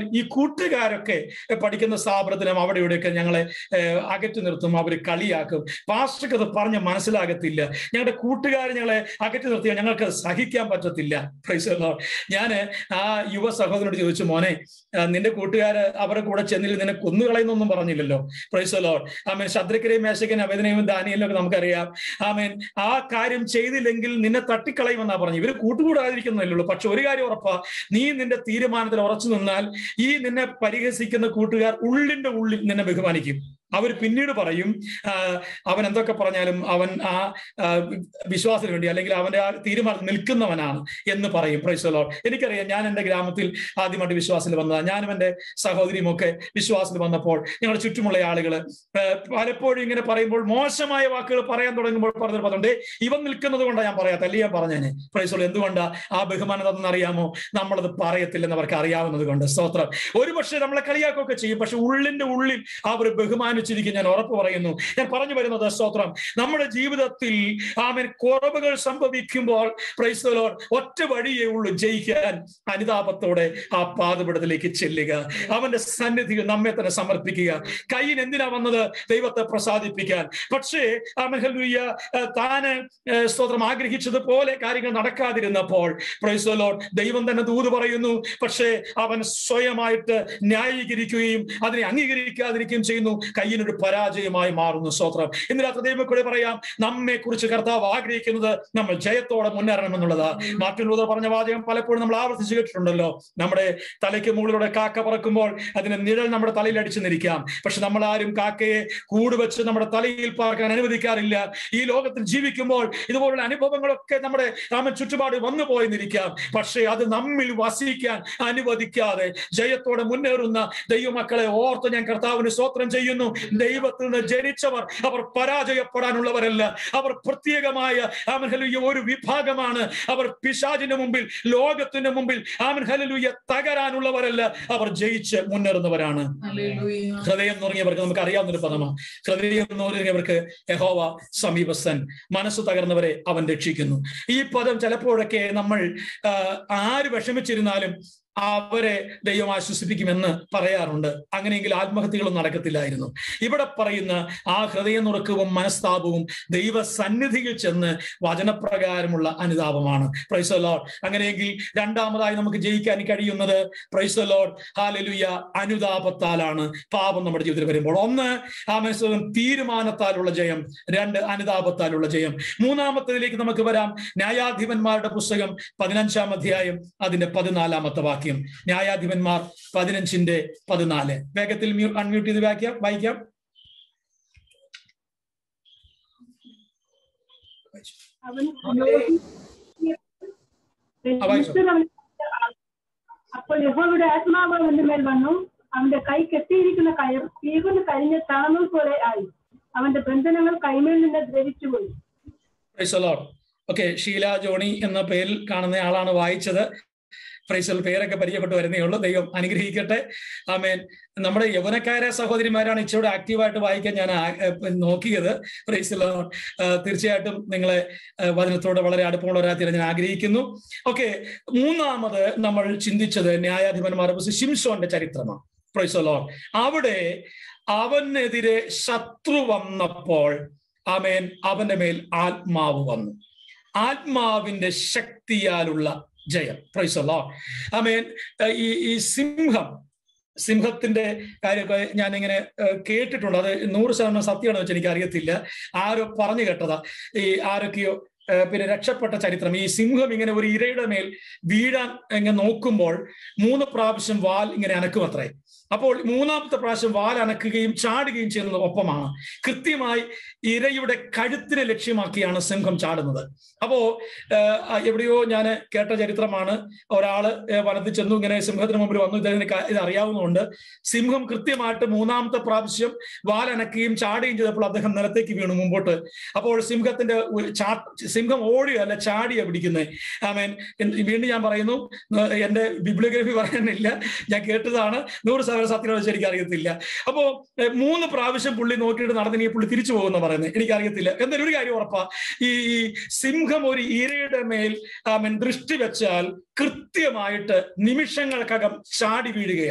ഈ കൂട്ടുകാരൊക്കെ പഠിക്കുന്ന സ്ഥാപനത്തിനും അവിടെ ഇവിടെയൊക്കെ ഞങ്ങളെ ഏഹ്, അകറ്റി നിർത്തും അവർ കളിയാക്കും പാസ്റ്റർക്ക് അത് പറഞ്ഞ് മനസ്സിലാകത്തില്ല ഞങ്ങളുടെ കൂട്ടുകാർ ഞങ്ങളെ അകറ്റി നിർത്തിയാൽ ഞങ്ങൾക്ക് അത് സഹിക്കാൻ പറ്റത്തില്ല പ്രൈസ് ഞാൻ ആ യുവ സഹോദരനോട് ചോദിച്ചു മോനെ ആ, നിന്റെ കൂട്ടുകാര് അവരുടെ കൂടെ ചെന്നില്ല നിന്നെ കൊന്നുകളയുന്നൊന്നും പറഞ്ഞില്ലല്ലോ പ്രൈസ് ലോഡ് ആമേൻ ശദ്രക്കരെയും മേശകൻ അവേദനയും ദാനിയലും ഒക്കെ നമുക്കറിയാം ആമേൻ ആ കാര്യം ചെയ്തില്ലെങ്കിൽ നിന്നെ തട്ടിക്കളയുമെന്നാ പറഞ്ഞു ഇവര് കൂട്ടുകൂടാതിരിക്കുന്നല്ലേ ഉള്ളൂ പക്ഷെ ഒരു കാര്യം ഉറപ്പാ നീ നിന്റെ തീരുമാനത്തിൽ ഉറച്ചു നിന്നാൽ ഈ നിന്നെ പരിഹസിക്കുന്ന കൂട്ടുകാർ ഉള്ളിന്റെ ഉള്ളിൽ നിന്നെ ബഹുമാനിക്കും അവർ പിന്നീട് പറയും ആ, അവൻ എന്തൊക്കെ പറഞ്ഞാലും അവൻ ആ ആ, വിശ്വാസത്തിന് വേണ്ടി അല്ലെങ്കിൽ അവന്റെ ആ തീരുമാനത്തിൽ നിൽക്കുന്നവനാണ് എന്ന് പറയും പ്രൈസലോ എനിക്കറിയാം ഞാൻ എൻ്റെ ഗ്രാമത്തിൽ ആദ്യമായിട്ട് വിശ്വാസത്തിൽ വന്നതാണ് ഞാനും എൻ്റെ സഹോദരിയും ഒക്കെ വിശ്വാസത്തിൽ വന്നപ്പോൾ ഞങ്ങളുടെ ചുറ്റുമുള്ള ആളുകൾ പലപ്പോഴും ഇങ്ങനെ പറയുമ്പോൾ മോശമായ വാക്കുകൾ പറയാൻ തുടങ്ങുമ്പോൾ പറഞ്ഞൊരു പദമുണ്ട് ഇവൻ നിൽക്കുന്നത് കൊണ്ടാണ് ഞാൻ പറയാത്ത അല്ലെങ്കിൽ ഞാൻ പറഞ്ഞേനെ പ്രൈസോൾ എന്തുകൊണ്ടാ ആ ബഹുമാനത എന്ന് അറിയാമോ നമ്മളത് പറയത്തില്ലെന്ന് അവർക്ക് അറിയാവുന്നത് കൊണ്ട് സ്തോത്രം ഒരു പക്ഷേ നമ്മളെ കളിയാക്കൊക്കെ ചെയ്യും പക്ഷെ ഉള്ളിന്റെ ഉള്ളിൽ അവർ ബഹുമാനിച്ചിരിക്കും ഞാൻ ഉറപ്പ് പറയുന്നു ഞാൻ പറഞ്ഞു വരുന്നത് സ്തോത്രം നമ്മുടെ ജീവിതത്തിൽ ആമൻ കുറവുകൾ സംഭവിക്കുമ്പോൾ പ്രൈസ്തലോർ ഒറ്റ വഴിയേ ഉള്ളൂ ജയിക്കാൻ അനുതാപത്തോടെ ആ പാതപടത്തിലേക്ക് ചെല്ലുക അവന്റെ സന്നിധിയിൽ നമ്മെ തന്നെ സമർപ്പിക്കുക കയ്യിൽ എന്തിനാ വന്നത് ദൈവത്തെ പ്രസാദിപ്പിക്കാൻ പക്ഷേ ആമൻ ഹല്ലേലൂയ, ആ, താന് ആ, സ്തോത്രം ആഗ്രഹിച്ചതുപോലെ കാര്യങ്ങൾ നടക്കാതിരുന്നപ്പോൾ പ്രൈസ്തലോർ ദൈവം തന്നെ ദൂത് പറയുന്നു പക്ഷേ അവൻ സ്വയമായിട്ട് ന്യായീകരിക്കുകയും അതിനെ അംഗീകരിക്കാതിരിക്കുകയും ചെയ്യുന്നു കയ്യിനൊരു പരാജയമായി മാറുന്നു സ്തോത്രം ഇന്ന് രാത്രി ദൈവം കൂടെ പറയാം നമ്മെ കുറിച്ച് കർത്താവ് ആഗ്രഹിക്കുന്നത് നമ്മൾ ജയത്തോടെ മുന്നേറണം എന്നുള്ളതാ മാർട്ടിൻ ലൂതർ പറഞ്ഞ വാചകം പലപ്പോഴും നമ്മൾ ആവർത്തിച്ച് കേട്ടിട്ടുണ്ടല്ലോ നമ്മുടെ തലയ്ക്ക് മുകളിലൂടെ കാക്ക പറക്കുമ്പോൾ അതിന്റെ നിഴൽ നമ്മുടെ തലയിൽ അടിച്ചു നിൽക്കാം പക്ഷെ നമ്മൾ ആരും കാക്കയെ കൂട് വെച്ച് നമ്മുടെ തലയിൽ പാർക്കാൻ അനുവദിക്കാറില്ല ഈ ലോകത്തിൽ ജീവിക്കുമ്പോൾ ഇതുപോലുള്ള അനുഭവങ്ങളൊക്കെ നമ്മുടെ രാമൻ ചുറ്റുപാട് വന്നു പോയെന്നിരിക്കാം പക്ഷേ അത് നമ്മിൽ വസിക്കാൻ അനുവദിക്കാതെ ജയത്തോടെ മുന്നേറുന്ന ദൈവമക്കളെ ഓർത്ത് ഞാൻ കർത്താവിന് സ്തോത്രം ചെയ്യുന്നു ദൈവത്തിൽ നിന്ന് ജനിച്ചവർ അവർ പരാജയപ്പെടാനുള്ളവരല്ല അവർ പ്രത്യേകമായ ആമൻ ഹലുയ്യ ഒരു വിഭാഗമാണ് അവർ പിശാചിന്റെ മുമ്പിൽ ലോകത്തിന്റെ മുമ്പിൽ ആമൻ ഹലുയ്യ തകരാനുള്ളവരല്ല അവർ ജയിച്ച് മുന്നേറുന്നവരാണ് ഹൃദയം നുറങ്ങിയവർക്ക് നമുക്ക് അറിയാവുന്ന ഒരു പദമാണ് ഹൃദയം നുറങ്ങിയവർക്ക് യഹോവ സമീപസ്ഥൻ മനസ്സ് തകർന്നവരെ അവൻ രക്ഷിക്കുന്നു ഈ പദം ചിലപ്പോഴൊക്കെ നമ്മൾ ആ, ആര് വിഷമിച്ചിരുന്നാലും അവരെ ദൈവം ആശ്വസിപ്പിക്കുമെന്ന് പറയാറുണ്ട് അങ്ങനെയെങ്കിൽ ആത്മഹത്യകളൊന്നും നടക്കത്തില്ലായിരുന്നു ഇവിടെ പറയുന്ന ആ ഹൃദയ നുറക്കവും മനസ്താപവും ദൈവ സന്നിധിയിൽ ചെന്ന് വചനപ്രകാരമുള്ള അനുതാപമാണ് പ്രൈസ് ലോഡ് അങ്ങനെയെങ്കിൽ രണ്ടാമതായി നമുക്ക് ജയിക്കാൻ കഴിയുന്നത് പ്രൈസ് ലോഡ് ഹാലലുയ അനുതാപത്താലാണ് പാപം നമ്മുടെ ജീവിതത്തിൽ വരുമ്പോൾ ഒന്ന് ആ മനസ്സിലും തീരുമാനത്താലുള്ള ജയം രണ്ട് അനുതാപത്താലുള്ള ജയം മൂന്നാമത്തതിലേക്ക് നമുക്ക് വരാം ന്യായാധിപന്മാരുടെ പുസ്തകം പതിനഞ്ചാം അധ്യായം അതിന്റെ പതിനാലാമത്തെ വാക്യം ന്യായാധിപന്മാർ പതിനഞ്ചിന്റെ പതിനാല് വേഗത്തിൽ അൺമ്യൂട്ട് ചെയ്ത് വായിക്കാം വായിക്കാം അവൻ ആ, വായിച്ചോ. അപ്പോൾ യഹോവയുടെ ആത്മാവ് അവന്റെ മേൽ വന്നു അവന്റെ കൈ കെട്ടിയിരിക്കുന്ന കയർ തീകൊണ്ട് കരിഞ്ഞ തണനൂൽ പോലെ ആയി അവന്റെ ബന്ധനങ്ങൾ കൈമേൽ നിന്ന് ദ്രവിച്ചുപോയി ഓക്കെ ഷീല ജോണി എന്ന പേരിൽ കാണുന്ന ആളാണ് വായിച്ചത് പ്രൈസൽ പേരൊക്കെ പരിചയപ്പെട്ട് വരുന്നേ ഉള്ളൂ ദൈവം അനുഗ്രഹിക്കട്ടെ ആമേൻ നമ്മുടെ യൗവനക്കാരെ സഹോദരിമാരാണ് ഇച്ചിരി ആക്റ്റീവായിട്ട് വായിക്കാൻ ഞാൻ ആ- ഏ, നോക്കിയത് പ്രൈസൽ തീർച്ചയായിട്ടും നിങ്ങളെ ഏ, വചനത്തോട് വളരെ അടുപ്പമുള്ളവരായി ഞാൻ ആഗ്രഹിക്കുന്നു ഓക്കെ മൂന്നാമത് നമ്മൾ ചിന്തിച്ചത് ന്യായാധിപന്മാരുടെ പുസ്തകം ശിംഷോന്റെ ചരിത്രമാണ് പ്രൈസലോ അവിടെ അവനെതിരെ ശത്രു വന്നപ്പോൾ ആമേൻ അവന്റെ മേൽ ആത്മാവ് വന്നു ആത്മാവിന്റെ ശക്തിയാലുള്ള ജയം പ്രൈസല്ലോ ആമേൻ ഈ ഈ സിംഹം സിംഹത്തിന്റെ കാര്യമൊക്കെ ഞാനിങ്ങനെ ഏഹ്, കേട്ടിട്ടുണ്ട് അത് നൂറ് ശതമാനം സത്യമാണെന്ന് വെച്ചാൽ എനിക്ക് അറിയത്തില്ല ആരോ പറഞ്ഞു കേട്ടതാ ഈ ആരൊക്കെയോ ഏഹ്, പിന്നെ രക്ഷപ്പെട്ട ചരിത്രം ഈ സിംഹം ഇങ്ങനെ ഒരു ഇരയുടെ മേൽ വീഴാൻ ഇങ്ങനെ നോക്കുമ്പോൾ മൂന്ന് പ്രാവശ്യം വാൽ ഇങ്ങനെ അനക്കും അത്രേ അപ്പോൾ മൂന്നാമത്തെ പ്രാവശ്യം വാൽ അനക്കുകയും ചാടുകയും ചെയ്യുന്നത് ഒപ്പമാണ് കൃത്യമായി ഇരയുടെ കഴുത്തിനെ ലക്ഷ്യമാക്കിയാണ് സിംഹം ചാടുന്നത് അപ്പോ ഏഹ്, എവിടെയോ ഞാൻ കേട്ട ചരിത്രമാണ് ഒരാള് ഏഹ്, വനത്തിൽ ചെന്നു ഇങ്ങനെ സിംഹത്തിന് മുമ്പിൽ വന്നു ഇതിന് ക- ഇത് അറിയാവുന്നതുകൊണ്ട് സിംഹം കൃത്യമായിട്ട് മൂന്നാമത്തെ പ്രാവശ്യം വാലനക്കുകയും ചാടുകയും ചെയ്തപ്പോൾ അദ്ദേഹം നിലത്തേക്ക് വീണു മുമ്പോട്ട് അപ്പോൾ സിംഹത്തിന്റെ ഒരു ചാ സിംഹം ഓടിയോ അല്ല ചാടിയോ പിടിക്കുന്നത് ആമേൻ എന്ത് വീണ്ടും ഞാൻ പറയുന്നു ഏഹ്, എന്റെ ബിബ്ലിയോഗ്രഫി പറയാനില്ല ഞാൻ കേട്ടതാണ് നൂറ് ശതമാനം സത്യം ശരിക്കും അറിയത്തില്ല അപ്പോ ഏഹ്, മൂന്ന് പ്രാവശ്യം പുള്ളി നോക്കിയിട്ട് നടന്നിനി പുള്ളി തിരിച്ചു പോകുന്ന പറയുന്നത് എനിക്കറിയത്തില്ല എന്നാലും ഒരു കാര്യം ഉറപ്പാ ഈ ഈ സിംഹം ഒരു ഇരയുടെ മേൽ ആമൻ ദൃഷ്ടി വെച്ചാൽ കൃത്യമായിട്ട് നിമിഷങ്ങൾക്കകം ചാടി വീഴുകയാണ്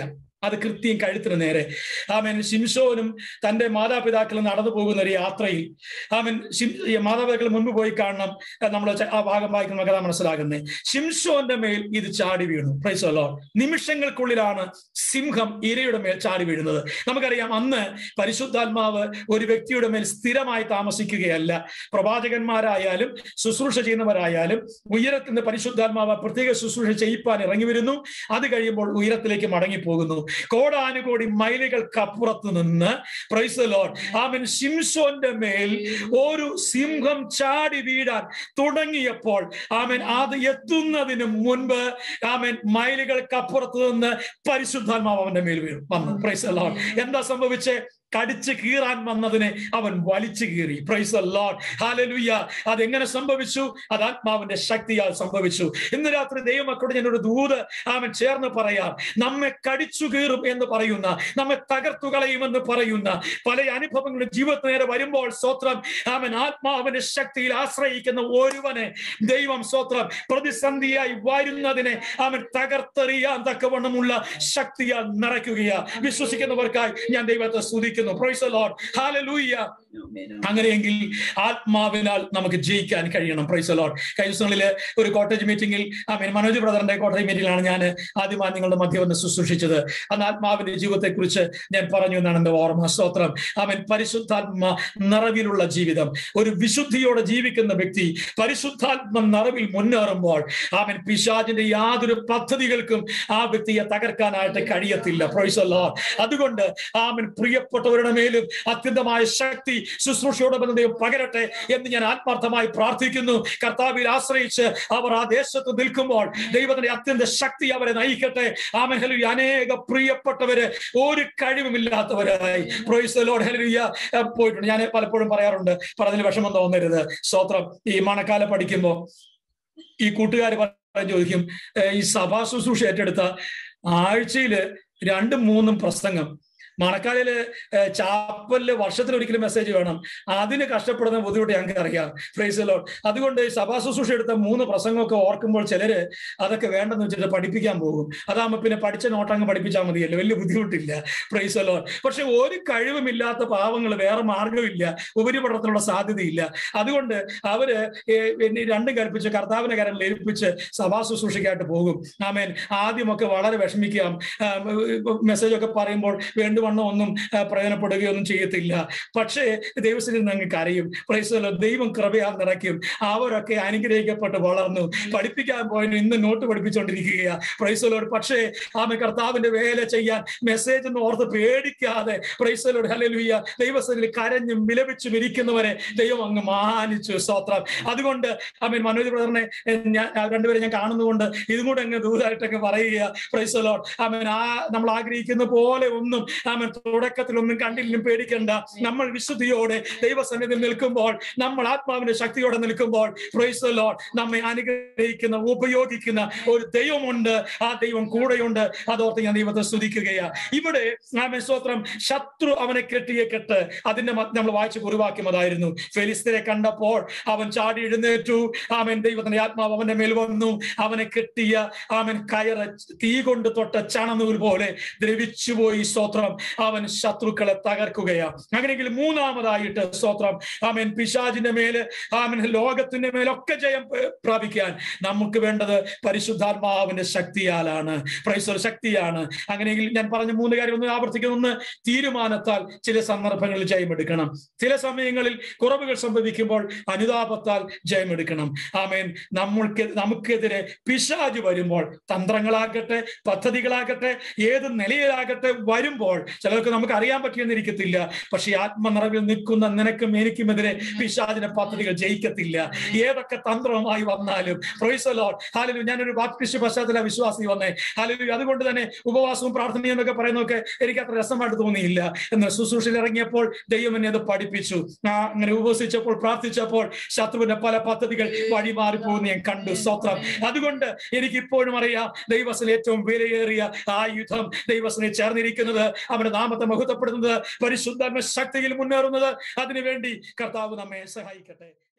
അത് കൃത്യം കഴുത്തിന് നേരെ ആമൻ ശിംഷോനും തന്റെ മാതാപിതാക്കളും നടന്നു പോകുന്ന ഒരു യാത്രയിൽ ആമൻ ശിം- ഈ മാതാപിതാക്കൾ മുൻപ് പോയി കാണണം നമ്മൾ ആ ഭാഗം വായിക്കുന്ന കഥ മനസ്സിലാക്കുന്നത് ശിംഷോന്റെ മേൽ ഇത് ചാടി വീണു പ്രൈസല്ലോ നിമിഷങ്ങൾക്കുള്ളിലാണ് സിംഹം ഇരയുടെ മേൽ ചാടി വീഴുന്നത് നമുക്കറിയാം അന്ന് പരിശുദ്ധാത്മാവ് ഒരു വ്യക്തിയുടെ മേൽ സ്ഥിരമായി താമസിക്കുകയല്ല പ്രവാചകന്മാരായാലും ശുശ്രൂഷ ചെയ്യുന്നവരായാലും ഉയരത്തിൽ നിന്ന് പരിശുദ്ധാത്മാവ് പ്രത്യേക ശുശ്രൂഷ ചെയ്യിപ്പാൻ ഇറങ്ങി വരുന്നു അത് കഴിയുമ്പോൾ ഉയരത്തിലേക്ക് മടങ്ങിപ്പോകുന്നു കോടാനുകോടി മൈലുകൾക്കപ്പുറത്ത് നിന്ന് പ്രൈസ് ലോഡ് ആമൻ ശിംഷോന്റെ മേൽ ഒരു സിംഹം ചാടി വീഴാൻ തുടങ്ങിയപ്പോൾ ആമൻ അത് എത്തുന്നതിന് മുൻപ് ആമൻ മൈലുകൾക്കപ്പുറത്ത് നിന്ന് പരിശുദ്ധാത്മാവ് അവന്റെ മേൽ വീഴും വന്നു പ്രൈസ് ലോഡ് എന്താ സംഭവിച്ചേ കടിച്ച് കീറാൻ വന്നതിനെ അവൻ വലിച്ചു കീറി പ്രൈസ് ലോഡ് ഹാലലുയ്യ അതെങ്ങനെ സംഭവിച്ചു അത് ആത്മാവിന്റെ ശക്തിയാൽ സംഭവിച്ചു ഇന്ന് രാത്രി ദൈവമക്കളോട് ഞാനൊരു ദൂത് അവൻ ചേർന്ന് പറയാം നമ്മെ കടിച്ചു കീറും എന്ന് പറയുന്ന നമ്മെ തകർത്തു കളയുമെന്ന് പറയുന്ന പല അനുഭവങ്ങളും ജീവിതത്തിന് നേരെ വരുമ്പോൾ സ്വത്രം അവൻ ആത്മാവിന്റെ ശക്തിയിൽ ആശ്രയിക്കുന്ന ഒരുവനെ ദൈവം സ്വത്രം പ്രതിസന്ധിയായി വരുന്നതിനെ അവൻ തകർത്തെറിയാൻ തക്കവണ്ണമുള്ള ശക്തിയാൽ നിറയ്ക്കുകയാ വിശ്വസിക്കുന്നവർക്കായി ഞാൻ ദൈവത്തെ സ്തുതിക്കുന്നു പ്രൈസ് ലോഡ് ഹാലലൂയ്യ അങ്ങനെയെങ്കിൽ ആത്മാവിനാൽ നമുക്ക് ജയിക്കാൻ കഴിയണം പ്രൈസ് ലോഡ് കഴിഞ്ഞ ദിവസങ്ങളില് ഒരു കോട്ടേജ് മീറ്റിംഗിൽ ആ മീൻ മനോജ് ബ്രദറിന്റെ കോട്ടേജ് മീറ്റിംഗിലാണ് ഞാൻ ആദ്യമായി നിങ്ങളുടെ മധ്യം ഒന്ന് ശുശ്രൂഷിച്ചത് അന്ന് ആത്മാവിന്റെ ജീവിതത്തെ കുറിച്ച് ഞാൻ പറഞ്ഞു എന്നാണ് എന്റെ ഓർമ്മ സ്തോത്രം അവൻ പരിശുദ്ധാത്മ നിറവിലുള്ള ജീവിതം ഒരു വിശുദ്ധിയോടെ ജീവിക്കുന്ന വ്യക്തി പരിശുദ്ധാത്മ നിറവിൽ മുന്നേറുമ്പോൾ അവൻ പിശാചിന്റെ യാതൊരു പദ്ധതികൾക്കും ആ വ്യക്തിയെ തകർക്കാനായിട്ട് കഴിയത്തില്ല പ്രൈസ് ലോഡ് അതുകൊണ്ട് ആമൻ പ്രിയപ്പെട്ടവരുടെ മേലും അത്യന്തമായ ശക്തി ശുശ്രൂഷയോടൊപ്പം ദൈവം പകരട്ടെ എന്ന് ഞാൻ ആത്മാർത്ഥമായി പ്രാർത്ഥിക്കുന്നു കർത്താവിൽ ആശ്രയിച്ച് അവർ ആ ദേശത്ത് നിൽക്കുമ്പോൾ ദൈവത്തിന്റെ അത്യന്ത ശക്തി അവരെ നയിക്കട്ടെ ആമൻ ഹലുയ അനേക പ്രിയപ്പെട്ടവര് ഒരു കഴിവുമില്ലാത്തവരായി പ്രൊയ്സ് ലോഡ് ഹലുയ പോയിട്ടുണ്ട് ഞാൻ പലപ്പോഴും പറയാറുണ്ട് പറഞ്ഞതിൽ വിഷമം തോന്നരുത് സ്തോത്രം ഈ മണക്കാലം പഠിക്കുമ്പോൾ ഈ കൂട്ടുകാർ പറയാൻ ചോദിക്കും "ഏ, ഈ സഭാ ശുശ്രൂഷ ഏറ്റെടുത്ത ആഴ്ചയില് രണ്ടും മൂന്നും പ്രസംഗം മണക്കാലില് ഏഹ്, ചാപ്പലില് വർഷത്തിൽ ഒരിക്കലും മെസ്സേജ് വേണം അതിന് കഷ്ടപ്പെടുന്ന ബുദ്ധിമുട്ട് ഞങ്ങൾക്ക് അറിയാം ഫ്രൈസ് ലോഡ് അതുകൊണ്ട് ഈ സഭാ ശുശ്രൂഷ എടുത്ത മൂന്ന് പ്രസംഗമൊക്കെ ഓർക്കുമ്പോൾ ചിലര് അതൊക്കെ വേണ്ടെന്ന് വെച്ചിട്ട് പഠിപ്പിക്കാൻ പോകും അതാകുമ്പോൾ പിന്നെ പഠിച്ച നോട്ടങ്ങ് പഠിപ്പിച്ചാൽ മതിയല്ലോ വലിയ ബുദ്ധിമുട്ടില്ല ഫ്രൈസ് ലോഡ് പക്ഷെ ഒരു കഴിവുമില്ലാത്ത പാവങ്ങൾ വേറെ മാർഗമില്ല ഉപരിപഠനത്തിനുള്ള സാധ്യതയില്ല അതുകൊണ്ട് അവര് ഏഹ്, പിന്നെ രണ്ടും കൽപ്പിച്ച് കർത്താവിനെ കരങ്ങളിൽ ഏൽപ്പിച്ച് സഭാ ശുശ്രൂഷയ്ക്കായിട്ട് പോകും ആമേൻ ആദ്യമൊക്കെ വളരെ വിഷമിക്കാം മെസ്സേജ് ഒക്കെ പറയുമ്പോൾ വേണ്ടുവണ്ണം ഒന്നും ആ, പ്രയോജനപ്പെടുകയൊന്നും ചെയ്യത്തില്ല പക്ഷേ ദൈവത്തിൽ ഞങ്ങൾക്ക് അറിയും പ്രൈസല്ലോ ദൈവം കൃപയാൽ നിറയ്ക്കും അവരൊക്കെ അനുഗ്രഹിക്കപ്പെട്ട് വളർന്നു പഠിപ്പിക്കാൻ പോയതിന് ഇന്ന് നോട്ട് പഠിപ്പിച്ചുകൊണ്ടിരിക്കുകയാ പ്രൈസലോട് പക്ഷേ ആമ കർത്താവിന്റെ വേല ചെയ്യാൻ മെസ്സേജ് എന്ന് ഓർത്ത് പേടിക്കാതെ പ്രൈസലോട് ഹല്ലേലൂയ ദൈവസ്ഥനിൽ കരഞ്ഞും വിലപിച്ചും ഇരിക്കുന്നവരെ ദൈവം അങ്ങ് മാനിച്ചു സ്തോത്രം അതുകൊണ്ട് ആമൻ മനോജ് ബ്രദറിനെ എ, ഞാൻ ആ, രണ്ടുപേരെ ഞാൻ കാണുന്നതുകൊണ്ട് ഇതും കൂടെ അങ്ങ് ദൂരായിട്ടൊക്കെ പറയുക പ്രൈസലോട് ആമൻ ആ നമ്മൾ ആഗ്രഹിക്കുന്ന പോലെ ഒന്നും ആമൻ തുടക്കത്തിലൊന്നും കണ്ടില്ലും പേടിക്കണ്ട നമ്മൾ വിശുദ്ധിയോടെ ദൈവസന്നിധിയിൽ നിൽക്കുമ്പോൾ നമ്മൾ ആത്മാവിന്റെ ശക്തിയോടെ നിൽക്കുമ്പോൾ പ്രൈസ് ലോഡ് നമ്മെ അനുഗ്രഹിക്കുന്ന ഉപയോഗിക്കുന്ന ഒരു ദൈവമുണ്ട് ആ ദൈവം കൂടെയുണ്ട് അതോർത്ത് ഞാൻ ദൈവത്തെ സ്തുതിക്കുകയാ ഇവിടെ ആമൻ സ്തോത്രം ശത്രു അവനെ കെട്ടിയ കെട്ട് അതിന്റെ മ- നമ്മൾ വായിച്ച് കുറിവാക്യം അതായിരുന്നു ഫെലിസ്തരെ കണ്ടപ്പോൾ അവൻ ചാടി എഴുന്നേറ്റു ആമൻ ദൈവത്തിന്റെ ആത്മാവ് അവന്റെ മേൽ വന്നു അവനെ കെട്ടിയ ആമൻ കയറ് തീ കൊണ്ട് തൊട്ട ചണനൂൽ പോലെ ദ്രവിച്ചുപോയി സ്തോത്രം അവൻ ശത്രുക്കളെ തകർക്കുകയാ അങ്ങനെയെങ്കിൽ മൂന്നാമതായിട്ട് സ്തോത്രം ആമൻ പിശാജിന്റെ മേല് ആമൻ ലോകത്തിന്റെ മേലൊക്കെ ജയം പ- പ്രാപിക്കാൻ നമുക്ക് വേണ്ടത് പരിശുദ്ധാത്മാവിന്റെ ശക്തിയാലാണ് പ്രൈസർ ശക്തിയാണ് അങ്ങനെയെങ്കിൽ ഞാൻ പറഞ്ഞ മൂന്ന് കാര്യം ഒന്ന് ആവർത്തിക്കുന്ന ഒന്ന് തീരുമാനത്താൽ ചില സന്ദർഭങ്ങളിൽ ജയമെടുക്കണം ചില സമയങ്ങളിൽ കുറവുകൾ സംഭവിക്കുമ്പോൾ അനുതാപത്താൽ ജയമെടുക്കണം ആമേൻ നമ്മൾക്ക് നമുക്കെതിരെ പിശാജ് വരുമ്പോൾ തന്ത്രങ്ങളാകട്ടെ പദ്ധതികളാകട്ടെ ഏത് നിലയിലാകട്ടെ വരുമ്പോൾ ചിലർക്ക് നമുക്ക് അറിയാൻ പറ്റിയെന്നിരിക്കത്തില്ല പക്ഷെ ഈ ആത്മനിറവിൽ നിൽക്കുന്ന നിനക്കും എനിക്കുമെതിരെ പിശാജിന്റെ പദ്ധതികൾ ജയിക്കത്തില്ല ഏതൊക്കെ തന്ത്രവുമായി വന്നാലും പ്രൊയ്സലോ ഹാലലു ഞാനൊരു ബാപ്റ്റിസ്റ്റ് പശ്ചാത്തല വിശ്വാസി വന്നേ ഹാലലു അതുകൊണ്ട് തന്നെ ഉപവാസവും പ്രാർത്ഥനയും എന്നൊക്കെ പറയുന്നതൊക്കെ എനിക്ക് അത്ര രസമായിട്ട് തോന്നിയില്ല എന്നാൽ ശുശ്രൂഷയിൽ ഇറങ്ങിയപ്പോൾ ദൈവം എന്നെ അത് പഠിപ്പിച്ചു ആ അങ്ങനെ ഉപവസിച്ചപ്പോൾ പ്രാർത്ഥിച്ചപ്പോൾ ശത്രുവിന്റെ പല പദ്ധതികൾ വഴിമാറിപ്പോകുന്ന ഞാൻ കണ്ടു സ്തോത്രം അതുകൊണ്ട് എനിക്ക് ഇപ്പോഴും അറിയാം ദൈവത്തിന് ഏറ്റവും വിലയേറിയ ആയുധം ദൈവത്തിന് ചേർന്നിരിക്കുന്നത് അവന്റെ നാമത്തെ മഹത്വപ്പെടുന്നത് പരിശുദ്ധാത്മ ശക്തിയിൽ മുന്നേറുന്നത് അതിനുവേണ്ടി കർത്താവ് നമ്മെ സഹായിക്കട്ടെ